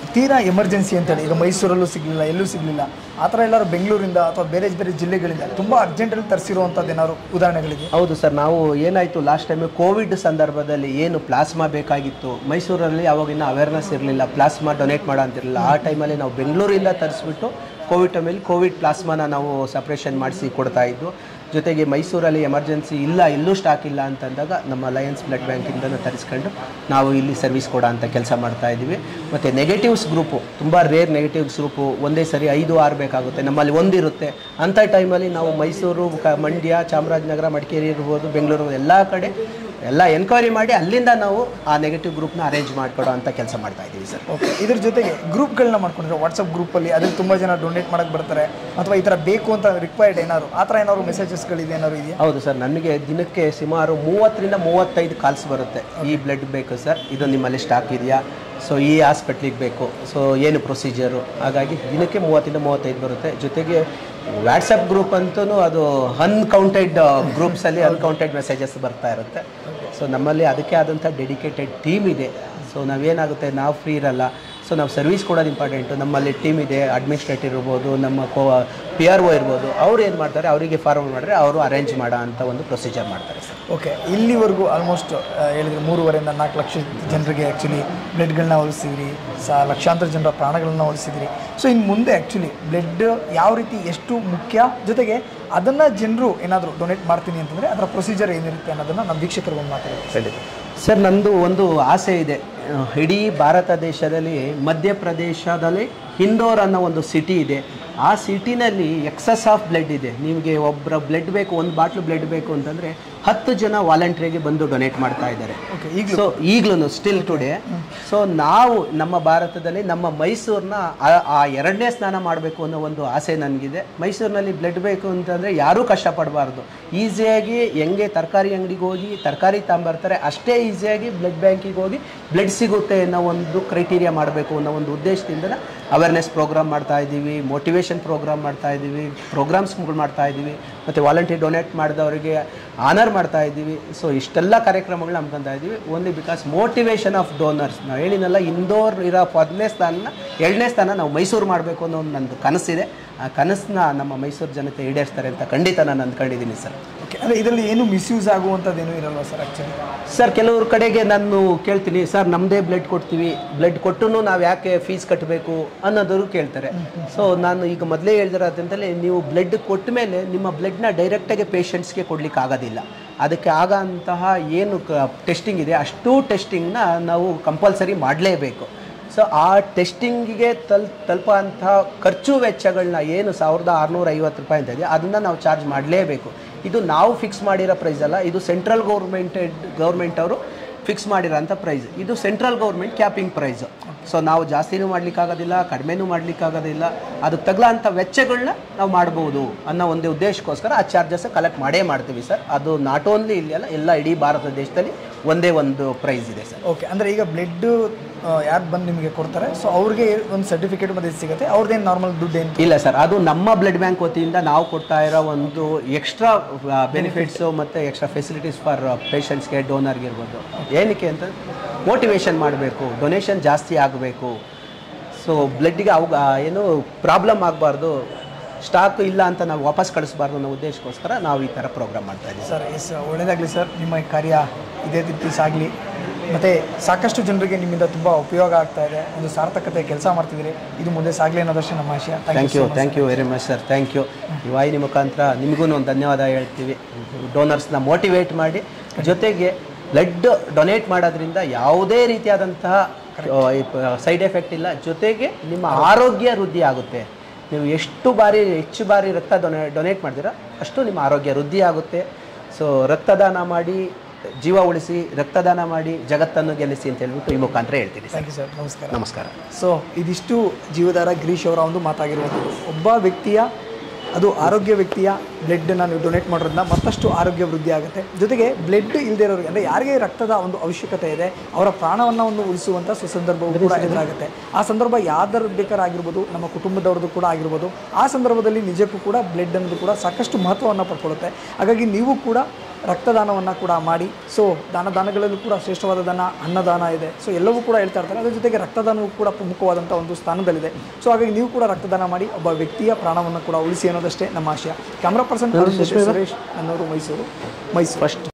ತೀರಾ ಎಮರ್ಜೆನ್ಸಿ ಅಂತೇಳಿ ಈಗ ಮೈಸೂರಲ್ಲೂ ಸಿಗಲಿಲ್ಲ ಎಲ್ಲೂ ಸಿಗಲಿಲ್ಲ ಆ ಥರ ಎಲ್ಲರೂ ಬೆಂಗಳೂರಿಂದ ಅಥವಾ ಬೇರೆ ಬೇರೆ ಜಿಲ್ಲೆಗಳಿಂದ ತುಂಬ ಅರ್ಜೆಂಟಲ್ಲಿ ತರಿಸಿರುವಂಥದ್ದು ಏನಾದ್ರು ಉದಾಹರಣೆಗಳಿದೆ ಹೌದು ಸರ್ ನಾವು ಏನಾಯಿತು ಲಾಸ್ಟ್ ಟೈಮ್ ಕೋವಿಡ್ ಸಂದರ್ಭದಲ್ಲಿ ಏನು ಪ್ಲಾಸ್ಮಾ ಬೇಕಾಗಿತ್ತು ಮೈಸೂರಲ್ಲಿ ಅವಾಗಿನ ಅವೇರ್ನೆಸ್ ಇರಲಿಲ್ಲ ಪ್ಲಾಸ್ಮಾ ಡೊನೇಟ್ ಮಾಡೋ ಅಂತಿರಲಿಲ್ಲ ಆ ಟೈಮಲ್ಲಿ ನಾವು ಬೆಂಗಳೂರಿಂದ ತರಿಸ್ಬಿಟ್ಟು ಕೋವಿಡ್ ಟೈಮಲ್ಲಿ ಕೋವಿಡ್ ಪ್ಲಾಸ್ಮಾನ ನಾವು ಸಪ್ರೇಷನ್ ಮಾಡಿಸಿ ಕೊಡ್ತಾ ಇದ್ದು ಜೊತೆಗೆ ಮೈಸೂರಲ್ಲಿ ಎಮರ್ಜೆನ್ಸಿ ಇಲ್ಲ ಎಲ್ಲೂ ಸ್ಟಾಕ್ ಇಲ್ಲ ಅಂತಂದಾಗ ನಮ್ಮ ಲಯನ್ಸ್ ಬ್ಲಡ್ ಬ್ಯಾಂಕಿಂದ ತರಿಸ್ಕೊಂಡು ನಾವು ಇಲ್ಲಿ ಸರ್ವಿಸ್ ಕೊಡೋ ಅಂತ ಕೆಲಸ ಮಾಡ್ತಾ ಇದ್ದೀವಿ ಮತ್ತು ನೆಗೆಟಿವ್ಸ್ ಗ್ರೂಪು ತುಂಬ ರೇರ್ ನೆಗೆಟಿವ್ಸ್ ಗ್ರೂಪು ಒಂದೇ ಸರಿ ಐದು ಆರು ಬೇಕಾಗುತ್ತೆ ನಮ್ಮಲ್ಲಿ ಒಂದಿರುತ್ತೆ ಅಂಥ ಟೈಮಲ್ಲಿ ನಾವು ಮೈಸೂರು ಕ ಮಂಡ್ಯ ಚಾಮರಾಜನಗರ ಮಡಿಕೇರಿ ಇರ್ಬೋದು ಬೆಂಗಳೂರು ಎಲ್ಲ ಕಡೆ ಎಲ್ಲ ಎನ್ಕ್ವೈರಿ ಮಾಡಿ ಅಲ್ಲಿಂದ ನಾವು ಆ ನೆಗೆಟಿವ್ ಗ್ರೂಪ್ನ ಅರೇಂಜ್ ಮಾಡಿಕೊಡೋ ಅಂತ ಕೆಲಸ ಮಾಡ್ತಾ ಇದ್ದೀವಿ ಸರ್ ಓಕೆ ಇದ್ರ ಜೊತೆಗೆ ಗ್ರೂಪ್ಗಳನ್ನ ಮಾಡ್ಕೊಂಡಿರೋ ವಾಟ್ಸಪ್ ಗ್ರೂಪಲ್ಲಿ ಅದ್ರಲ್ಲಿ ತುಂಬ ಜನ ಡೊನೇಟ್ ಮಾಡಕ್ಕೆ ಬರ್ತಾರೆ ಅಥವಾ ಈ ಥರ ಬೇಕು ಅಂತ ರಿಕ್ವೈರ್ಡ್ ಏನಾದ್ರು ಆ ಥರ ಏನಾದ್ರು ಮೆಸೇಜಸ್ಗಳಿದೆ ಏನಾದ್ರು ಇದೆಯಾ ಹೌದು ಸರ್ ನನಗೆ ದಿನಕ್ಕೆ ಸುಮಾರು ಮೂವತ್ತರಿಂದ ಮೂವತ್ತೈದು ಕಾಲ್ಸ್ ಬರುತ್ತೆ ಈ ಬ್ಲಡ್ ಬೇಕು ಸರ್ ಇದು ನಿಮ್ಮಲ್ಲಿ ಸ್ಟಾಕ್ ಇದೆಯಾ ಸೊ ಈ ಹಾಸ್ಪಿಟ್ಲಿಗೆ ಬೇಕು ಸೊ ಏನು ಪ್ರೊಸೀಜರು ಹಾಗಾಗಿ ದಿನಕ್ಕೆ ಮೂವತ್ತಿಂದ ಮೂವತ್ತೈದು ಬರುತ್ತೆ ಜೊತೆಗೆ ವ್ಯಾಟ್ಸಪ್ ಗ್ರೂಪ್ ಅಂತೂ ಅದು ಅನ್ಕೌಂಟೆಡ್ ಗ್ರೂಪ್ಸಲ್ಲಿ ಅನ್ಕೌಂಟೆಡ್ ಮೆಸೇಜಸ್ ಬರ್ತಾ ಇರುತ್ತೆ ಸೊ ನಮ್ಮಲ್ಲಿ ಅದಕ್ಕೆ ಆದಂಥ ಡೆಡಿಕೇಟೆಡ್ ಟೀಮ್ ಇದೆ ಸೊ ನಾವೇನಾಗುತ್ತೆ ನಾವು ಫ್ರೀ ಇರಲ್ಲ ಸೊ ನಾವು ಸರ್ವಿಸ್ ಕೊಡೋದು ಇಂಪಾರ್ಟೆಂಟು ನಮ್ಮಲ್ಲಿ ಟೀಮ್ ಇದೆ ಅಡ್ಮಿನಿಸ್ಟ್ರೇಟಿವ್ ಇರ್ಬೋದು ನಮ್ಮ ಕೋ ಪಿ ಆರ್ ಒ ಇರ್ಬೋದು ಅವ್ರು ಏನು ಮಾಡ್ತಾರೆ ಅವರಿಗೆ ಫಾರ್ವರ್ಡ್ ಮಾಡಿದ್ರೆ ಅವರು ಅರೇಂಜ್ ಮಾಡೋ ಅಂತ ಒಂದು ಪ್ರೊಸೀಜರ್ ಮಾಡ್ತಾರೆ ಸರ್ ಓಕೆ ಇಲ್ಲಿವರೆಗೂ ಆಲ್ಮೋಸ್ಟ್ ಹೇಳಿದ್ರೆ ಮೂರುವರೆಯಿಂದ ನಾಲ್ಕು ಲಕ್ಷ ಜನರಿಗೆ ಆ್ಯಕ್ಚುಲಿ ಬ್ಲಡ್ಗಳನ್ನ ಉಳಿಸಿದ್ರಿ ಸ ಲಕ್ಷಾಂತರ ಜನರ ಪ್ರಾಣಗಳನ್ನ ಉಳಿಸಿದ್ರಿ ಸೊ ಇನ್ನು ಮುಂದೆ ಆ್ಯಕ್ಚುಲಿ ಬ್ಲಡ್ ಯಾವ ರೀತಿ ಎಷ್ಟು ಮುಖ್ಯ ಜೊತೆಗೆ ಅದನ್ನು ಜನರು ಏನಾದರೂ ಡೊನೇಟ್ ಮಾಡ್ತೀನಿ ಅಂತಂದರೆ ಅದರ ಪ್ರೊಸೀಜರ್ ಏನಿರುತ್ತೆ ಅನ್ನೋದನ್ನು ನಮ್ಮ ವೀಕ್ಷಕರಿಗೆ ಒಂದು ಮಾತಾಡಿ ಸರ್ ನಂದು ಒಂದು ಆಸೆ ಇದೆ ಅಹ್, ಇಡೀ ಭಾರತ ದೇಶದಲ್ಲಿ ಮಧ್ಯಪ್ರದೇಶದಲ್ಲಿ ಹಿಂದೋರ್ ಅನ್ನೋ ಒಂದು ಸಿಟಿ ಇದೆ ಆ ಸಿಟಿನಲ್ಲಿ ಎಕ್ಸಸ್ ಆಫ್ ಬ್ಲಡ್ ಇದೆ ನಿಮಗೆ ಒಬ್ಬರ ಬ್ಲಡ್ ಬೇಕು ಒಂದು ಬಾಟ್ಲು ಬ್ಲಡ್ ಬೇಕು ಅಂತಂದರೆ ಹತ್ತು ಜನ ವಾಲಂಟ್ರಿಗೆ ಬಂದು ಡೊನೇಟ್ ಮಾಡ್ತಾ ಇದ್ದಾರೆ ಸೊ ಈಗಲೂ ಸ್ಟಿಲ್ ಟುಡೇ ಸೊ ನಾವು ನಮ್ಮ ಭಾರತದಲ್ಲಿ ನಮ್ಮ ಮೈಸೂರನ್ನ ಆ- ಆ ಎರಡನೇ ಸ್ನಾನ ಮಾಡಬೇಕು ಅನ್ನೋ ಒಂದು ಆಸೆ ನನಗಿದೆ ಮೈಸೂರಿನಲ್ಲಿ ಬ್ಲಡ್ ಬೇಕು ಅಂತಂದರೆ ಯಾರೂ ಕಷ್ಟಪಡಬಾರ್ದು ಈಸಿಯಾಗಿ ಹೆಂಗೆ ತರಕಾರಿ ಅಂಗಡಿಗೆ ಹೋಗಿ ತರಕಾರಿ ತಗೊಂಬರ್ತಾರೆ ಅಷ್ಟೇ ಈಸಿಯಾಗಿ ಬ್ಲಡ್ ಬ್ಯಾಂಕಿಗೆ ಹೋಗಿ ಬ್ಲಡ್ ಸಿಗುತ್ತೆ ಅನ್ನೋ ಒಂದು ಕ್ರೈಟೀರಿಯಾ ಮಾಡಬೇಕು ಅನ್ನೋ ಒಂದು ಉದ್ದೇಶದಿಂದ ಅವೇರ್ನೆಸ್ ಪ್ರೋಗ್ರಾಮ್ ಮಾಡ್ತಾ ಇದ್ದೀವಿ ಮೋಟಿವೇಶನ್ ಪ್ರೋಗ್ರಾಮ್ ಮಾಡ್ತಾ ಇದ್ದೀವಿ ಪ್ರೋಗ್ರಾಮ್ಸ್ಗಳು ಮಾಡ್ತಾ ಇದ್ದೀವಿ ಮತ್ತು ವಾಲಂಟಿಯರ್ ಡೊನೇಟ್ ಮಾಡಿದವರಿಗೆ ಆನರ್ ಮಾಡ್ತಾ ಇದ್ದೀವಿ ಸೊ ಇಷ್ಟೆಲ್ಲ ಕಾರ್ಯಕ್ರಮಗಳು ಹಮ್ಕೊತಾ ಇದ್ದೀವಿ only because motivation of donors ನಾವು ಹೇಳಿನಲ್ಲ ಇಂದೋರ್ ಇರೋ ಮೊದಲನೇ ಸ್ಥಾನ ಎರಡನೇ ಸ್ಥಾನ ನಾವು ಮೈಸೂರು ಮಾಡಬೇಕು ಅನ್ನೋ ಒಂದು ನಂದು ಕನಸಿದೆ ಆ ಕನಸನ್ನ ನಮ್ಮ ಮೈಸೂರು ಜನತೆ ಈಡೇರಿಸ್ತಾರೆ ಅಂತ ಖಂಡಿತ ನಾನು ಅಂದ್ಕೊಂಡಿದ್ದೀನಿ ಸರ್ ಓಕೆ ಅಂದರೆ ಇದರಲ್ಲಿ ಏನು ಮಿಸ್ಯೂಸ್ ಆಗುವಂಥದ್ದೇನು ಇರಲ್ವಾ ಸರ್ ಆ್ಯಕ್ಚುಲಿ ಸರ್ ಕೆಲವ್ರ ಕಡೆಗೆ ನಾನು ಕೇಳ್ತೀನಿ ಸರ್ ನಮ್ಮದೇ ಬ್ಲಡ್ ಕೊಡ್ತೀವಿ ಬ್ಲಡ್ ಕೊಟ್ಟು ನಾವು ಯಾಕೆ ಫೀಸ್ ಕಟ್ಟಬೇಕು ಅನ್ನೋದರು ಕೇಳ್ತಾರೆ ಸೊ ನಾನು ಈಗ ಮೊದಲೇ ಹೇಳ್ದಿರೋದ್ರಿಂದಲೇ ನೀವು ಬ್ಲಡ್ ಕೊಟ್ಟ ಮೇಲೆ ನಿಮ್ಮ ಬ್ಲಡ್ನ ಡೈರೆಕ್ಟಾಗಿ ಪೇಷಂಟ್ಸ್ಗೆ ಕೊಡ್ಲಿಕ್ಕೆ ಆಗೋದಿಲ್ಲ ಅದಕ್ಕೆ ಆಗಂತಹ ಏನು ಟೆಸ್ಟಿಂಗ್ ಇದೆ ಅಷ್ಟು ಟೆಸ್ಟಿಂಗ್ನ ನಾವು ಕಂಪಲ್ಸರಿ ಮಾಡಲೇಬೇಕು ಸೊ ಆ ಟೆಸ್ಟಿಂಗಿಗೆ ತಲ್ ತಲುಪೋ ಅಂಥ ಖರ್ಚು ವೆಚ್ಚಗಳನ್ನ ಏನು ಸಾವಿರದ ಆರುನೂರ ಐವತ್ತು ರೂಪಾಯಿ ಅಂತ ಇದೆ ಅದನ್ನು ನಾವು ಚಾರ್ಜ್ ಮಾಡಲೇಬೇಕು ಇದು ನಾವು ಫಿಕ್ಸ್ ಮಾಡಿರೋ ಪ್ರೈಸ್ ಅಲ್ಲ ಇದು ಸೆಂಟ್ರಲ್ ಗೌರ್ಮೆಂಟೆಡ್ ಗೌರ್ಮೆಂಟ್ ಅವರು ಫಿಕ್ಸ್ ಮಾಡಿರೋಂಥ ಪ್ರೈಸ್ ಇದು central government capping price so ನಾವು ಜಾಸ್ತಿನೂ ಮಾಡ್ಲಿಕ್ಕಾಗೋದಿಲ್ಲ ಕಡಿಮೆನೂ ಮಾಡ್ಲಿಕ್ಕಾಗೋದಿಲ್ಲ ಅದಕ್ಕೆ ತಗಲಂಥ ವೆಚ್ಚಗಳನ್ನ ನಾವು ಮಾಡ್ಬೋದು ಅನ್ನೋ ಒಂದು ಉದ್ದೇಶಕ್ಕೋಸ್ಕರ ಆ ಚಾರ್ಜಸ್ ಕಲೆಕ್ಟ್ ಮಾಡೇ ಮಾಡ್ತೀವಿ ಸರ್ ಅದು ನಾಟ್ ಓನ್ಲಿ ಇಲ್ಲಿ ಅಲ್ಲ ಎಲ್ಲ ಇಡೀ ಭಾರತ ದೇಶದಲ್ಲಿ ಒಂದೇ ಒಂದು ಪ್ರೈಸ್ ಇದೆ ಸರ್ ಓಕೆ ಅಂದರೆ ಈಗ ಬ್ಲಡ್ ಯಾರು ಬಂದು ನಿಮಗೆ ಕೊಡ್ತಾರೆ ಸೊ ಅವ್ರಿಗೆ ಒಂದು ಸರ್ಟಿಫಿಕೇಟ್ ಮತ್ತೆ ಇದು ಸಿಗುತ್ತೆ ಅವ್ರದ್ದೇನು ನಾರ್ಮಲ್ ದುಡ್ಡು ಏನು ಇಲ್ಲ ಸರ್ ಅದು ನಮ್ಮ ಬ್ಲಡ್ ಬ್ಯಾಂಕ್ ವತಿಯಿಂದ ನಾವು ಕೊಡ್ತಾ ಇರೋ ಒಂದು ಎಕ್ಸ್ಟ್ರಾ ಬೆನಿಫಿಟ್ಸು ಮತ್ತು ಎಕ್ಸ್ಟ್ರಾ ಫೆಸಿಲಿಟೀಸ್ ಫಾರ್ ಪೇಷಂಟ್ಸ್ಗೆ ಡೋನರ್ಗೆ ಇರ್ಬೋದು ಏನಕ್ಕೆ ಅಂತ ಮೋಟಿವೇಶನ್ ಮಾಡಬೇಕು ಡೊನೇಷನ್ ಜಾಸ್ತಿ ಆಗಬೇಕು ಸೊ ಬ್ಲಡ್ಡಿಗೆ ಅವು ಏನು ಪ್ರಾಬ್ಲಮ್ ಆಗಬಾರ್ದು ಸ್ಟಾಕ್ ಇಲ್ಲ ಅಂತ ನಾವು ವಾಪಸ್ ಕಳಿಸ್ಬಾರ್ದು ಅನ್ನೋ ಉದ್ದೇಶಕ್ಕೋಸ್ಕರ ನಾವು ಈ ಥರ ಪ್ರೋಗ್ರಾಮ್ ಮಾಡ್ತಾ ಇದ್ದೀವಿ ಸರ್ ಎಸ್ ಒಳ್ಳೆಯದಾಗಲಿ ಸರ್ ನಿಮ್ಮ ಈ ಕಾರ್ಯ ಇದೇ ರೀತಿ ಸಾಗಲಿ ಮತ್ತು ಸಾಕಷ್ಟು ಜನರಿಗೆ ನಿಮ್ಮಿಂದ ತುಂಬ ಉಪಯೋಗ ಆಗ್ತಾ ಇದೆ ಒಂದು ಸಾರ್ಥಕತೆ ಕೆಲಸ ಮಾಡ್ತಿದ್ದೀರಿ ಇದು ಮುಂದೆ ಸಾಗಲಿ ಅನ್ನೋದಷ್ಟೇ ನಮ್ಮ ಆಶಯ thank you thank you very much sir thank you ಈ ವಾಹಿನಿ ಮುಖಾಂತರ ನಿಮಗೂ ಒಂದು ಧನ್ಯವಾದ ಹೇಳ್ತೀವಿ ಡೋನರ್ಸ್ನ ಮೋಟಿವೇಟ್ ಮಾಡಿ ಜೊತೆಗೆ ಬ್ಲಡ್ ಡೊನೇಟ್ ಮಾಡೋದ್ರಿಂದ ಯಾವುದೇ ರೀತಿಯಾದಂತಹ ಸೈಡ್ ಎಫೆಕ್ಟ್ ಇಲ್ಲ ಜೊತೆಗೆ ನಿಮ್ಮ ಆರೋಗ್ಯ ವೃದ್ಧಿ ಆಗುತ್ತೆ ನೀವು ಎಷ್ಟು ಬಾರಿ ಹೆಚ್ಚು ಬಾರಿ ರಕ್ತ ಡೊನೇ ಡೊನೇಟ್ ಮಾಡ್ತೀರಾ ಅಷ್ಟು ನಿಮ್ಮ ಆರೋಗ್ಯ ವೃದ್ಧಿ ಆಗುತ್ತೆ ಸೊ ರಕ್ತದಾನ ಮಾಡಿ ಜೀವ ಉಳಿಸಿ ರಕ್ತದಾನ ಮಾಡಿ ಜಗತ್ತನ್ನು ಗೆಲ್ಲಿಸಿ ಅಂತ ಹೇಳ್ಬಿಟ್ಟು ಈ ಮುಖಾಂತರ ಹೇಳ್ತೀನಿ ಸರ್ ಥ್ಯಾಂಕ್ ಯು ಸರ್ ನಮಸ್ಕಾರ ನಮಸ್ಕಾರ ಸೊ ಇದಿಷ್ಟು ಜೀವಧಾರ ಗಿರೀಶ್ ಅವರ ಒಂದು ಮಾತಾಗಿರುವಂಥದ್ದು ಒಬ್ಬ ವ್ಯಕ್ತಿಯ ಅದು ಆರೋಗ್ಯ ವ್ಯಕ್ತಿಯ ಬ್ಲಡ್ಡನ್ನು ನೀವು ಡೊನೇಟ್ ಮಾಡೋದ್ರಿಂದ ಮತ್ತಷ್ಟು ಆರೋಗ್ಯ ವೃದ್ಧಿ ಆಗುತ್ತೆ ಜೊತೆಗೆ ಬ್ಲಡ್ ಇಲ್ಲದೆ ಇರೋರಿಗೆ ಅಂದರೆ ಯಾರಿಗೆ ರಕ್ತದ ಒಂದು ಅವಶ್ಯಕತೆ ಇದೆ ಅವರ ಪ್ರಾಣವನ್ನು ಒಂದು ಉಳಿಸುವಂಥ ಸುಸಂದರ್ಭವೂ ಕೂಡ ಎದುರಾಗುತ್ತೆ ಆ ಸಂದರ್ಭ ಯಾವ್ದಾರು ಬೇಕಾರಾಗಿರ್ಬೋದು ನಮ್ಮ ಕುಟುಂಬದವ್ರದ್ದು ಕೂಡ ಆಗಿರ್ಬೋದು ಆ ಸಂದರ್ಭದಲ್ಲಿ ನಿಜಕ್ಕೂ ಕೂಡ ಬ್ಲಡ್ ಅನ್ನೋದು ಕೂಡ ಸಾಕಷ್ಟು ಮಹತ್ವವನ್ನು ಪಡ್ಕೊಳ್ಳುತ್ತೆ ಹಾಗಾಗಿ ನೀವು ಕೂಡ ರಕ್ತದಾನವನ್ನು ಕೂಡ ಮಾಡಿ ಸೊ ದಾನ ದಾನಗಳಲ್ಲೂ ಕೂಡ ಶ್ರೇಷ್ಠವಾದ ದಾನ ಅನ್ನದಾನ ಇದೆ ಸೊ ಎಲ್ಲವೂ ಕೂಡ ಹೇಳ್ತಾ ಇರ್ತಾರೆ ಅದ್ರ ಜೊತೆಗೆ ರಕ್ತದಾನವೂ ಕೂಡ ಪ್ರಮುಖವಾದಂಥ ಒಂದು ಸ್ಥಾನದಲ್ಲಿದೆ ಸೊ ಹಾಗಾಗಿ ನೀವು ಕೂಡ ರಕ್ತದಾನ ಮಾಡಿ ಒಬ್ಬ ವ್ಯಕ್ತಿಯ ಪ್ರಾಣವನ್ನು ಕೂಡ ಉಳಿಸಿ ಅನ್ನೋದಷ್ಟೇ ನಮ್ಮ ಆಶಯ ಕ್ಯಾಮ್ರಾ ಪರ್ಸನ್ ಸುರೇಶ್ ನನ್ನವರು ಮೈಸೂರು ಮೈಸೂರು ಫಸ್ಟ್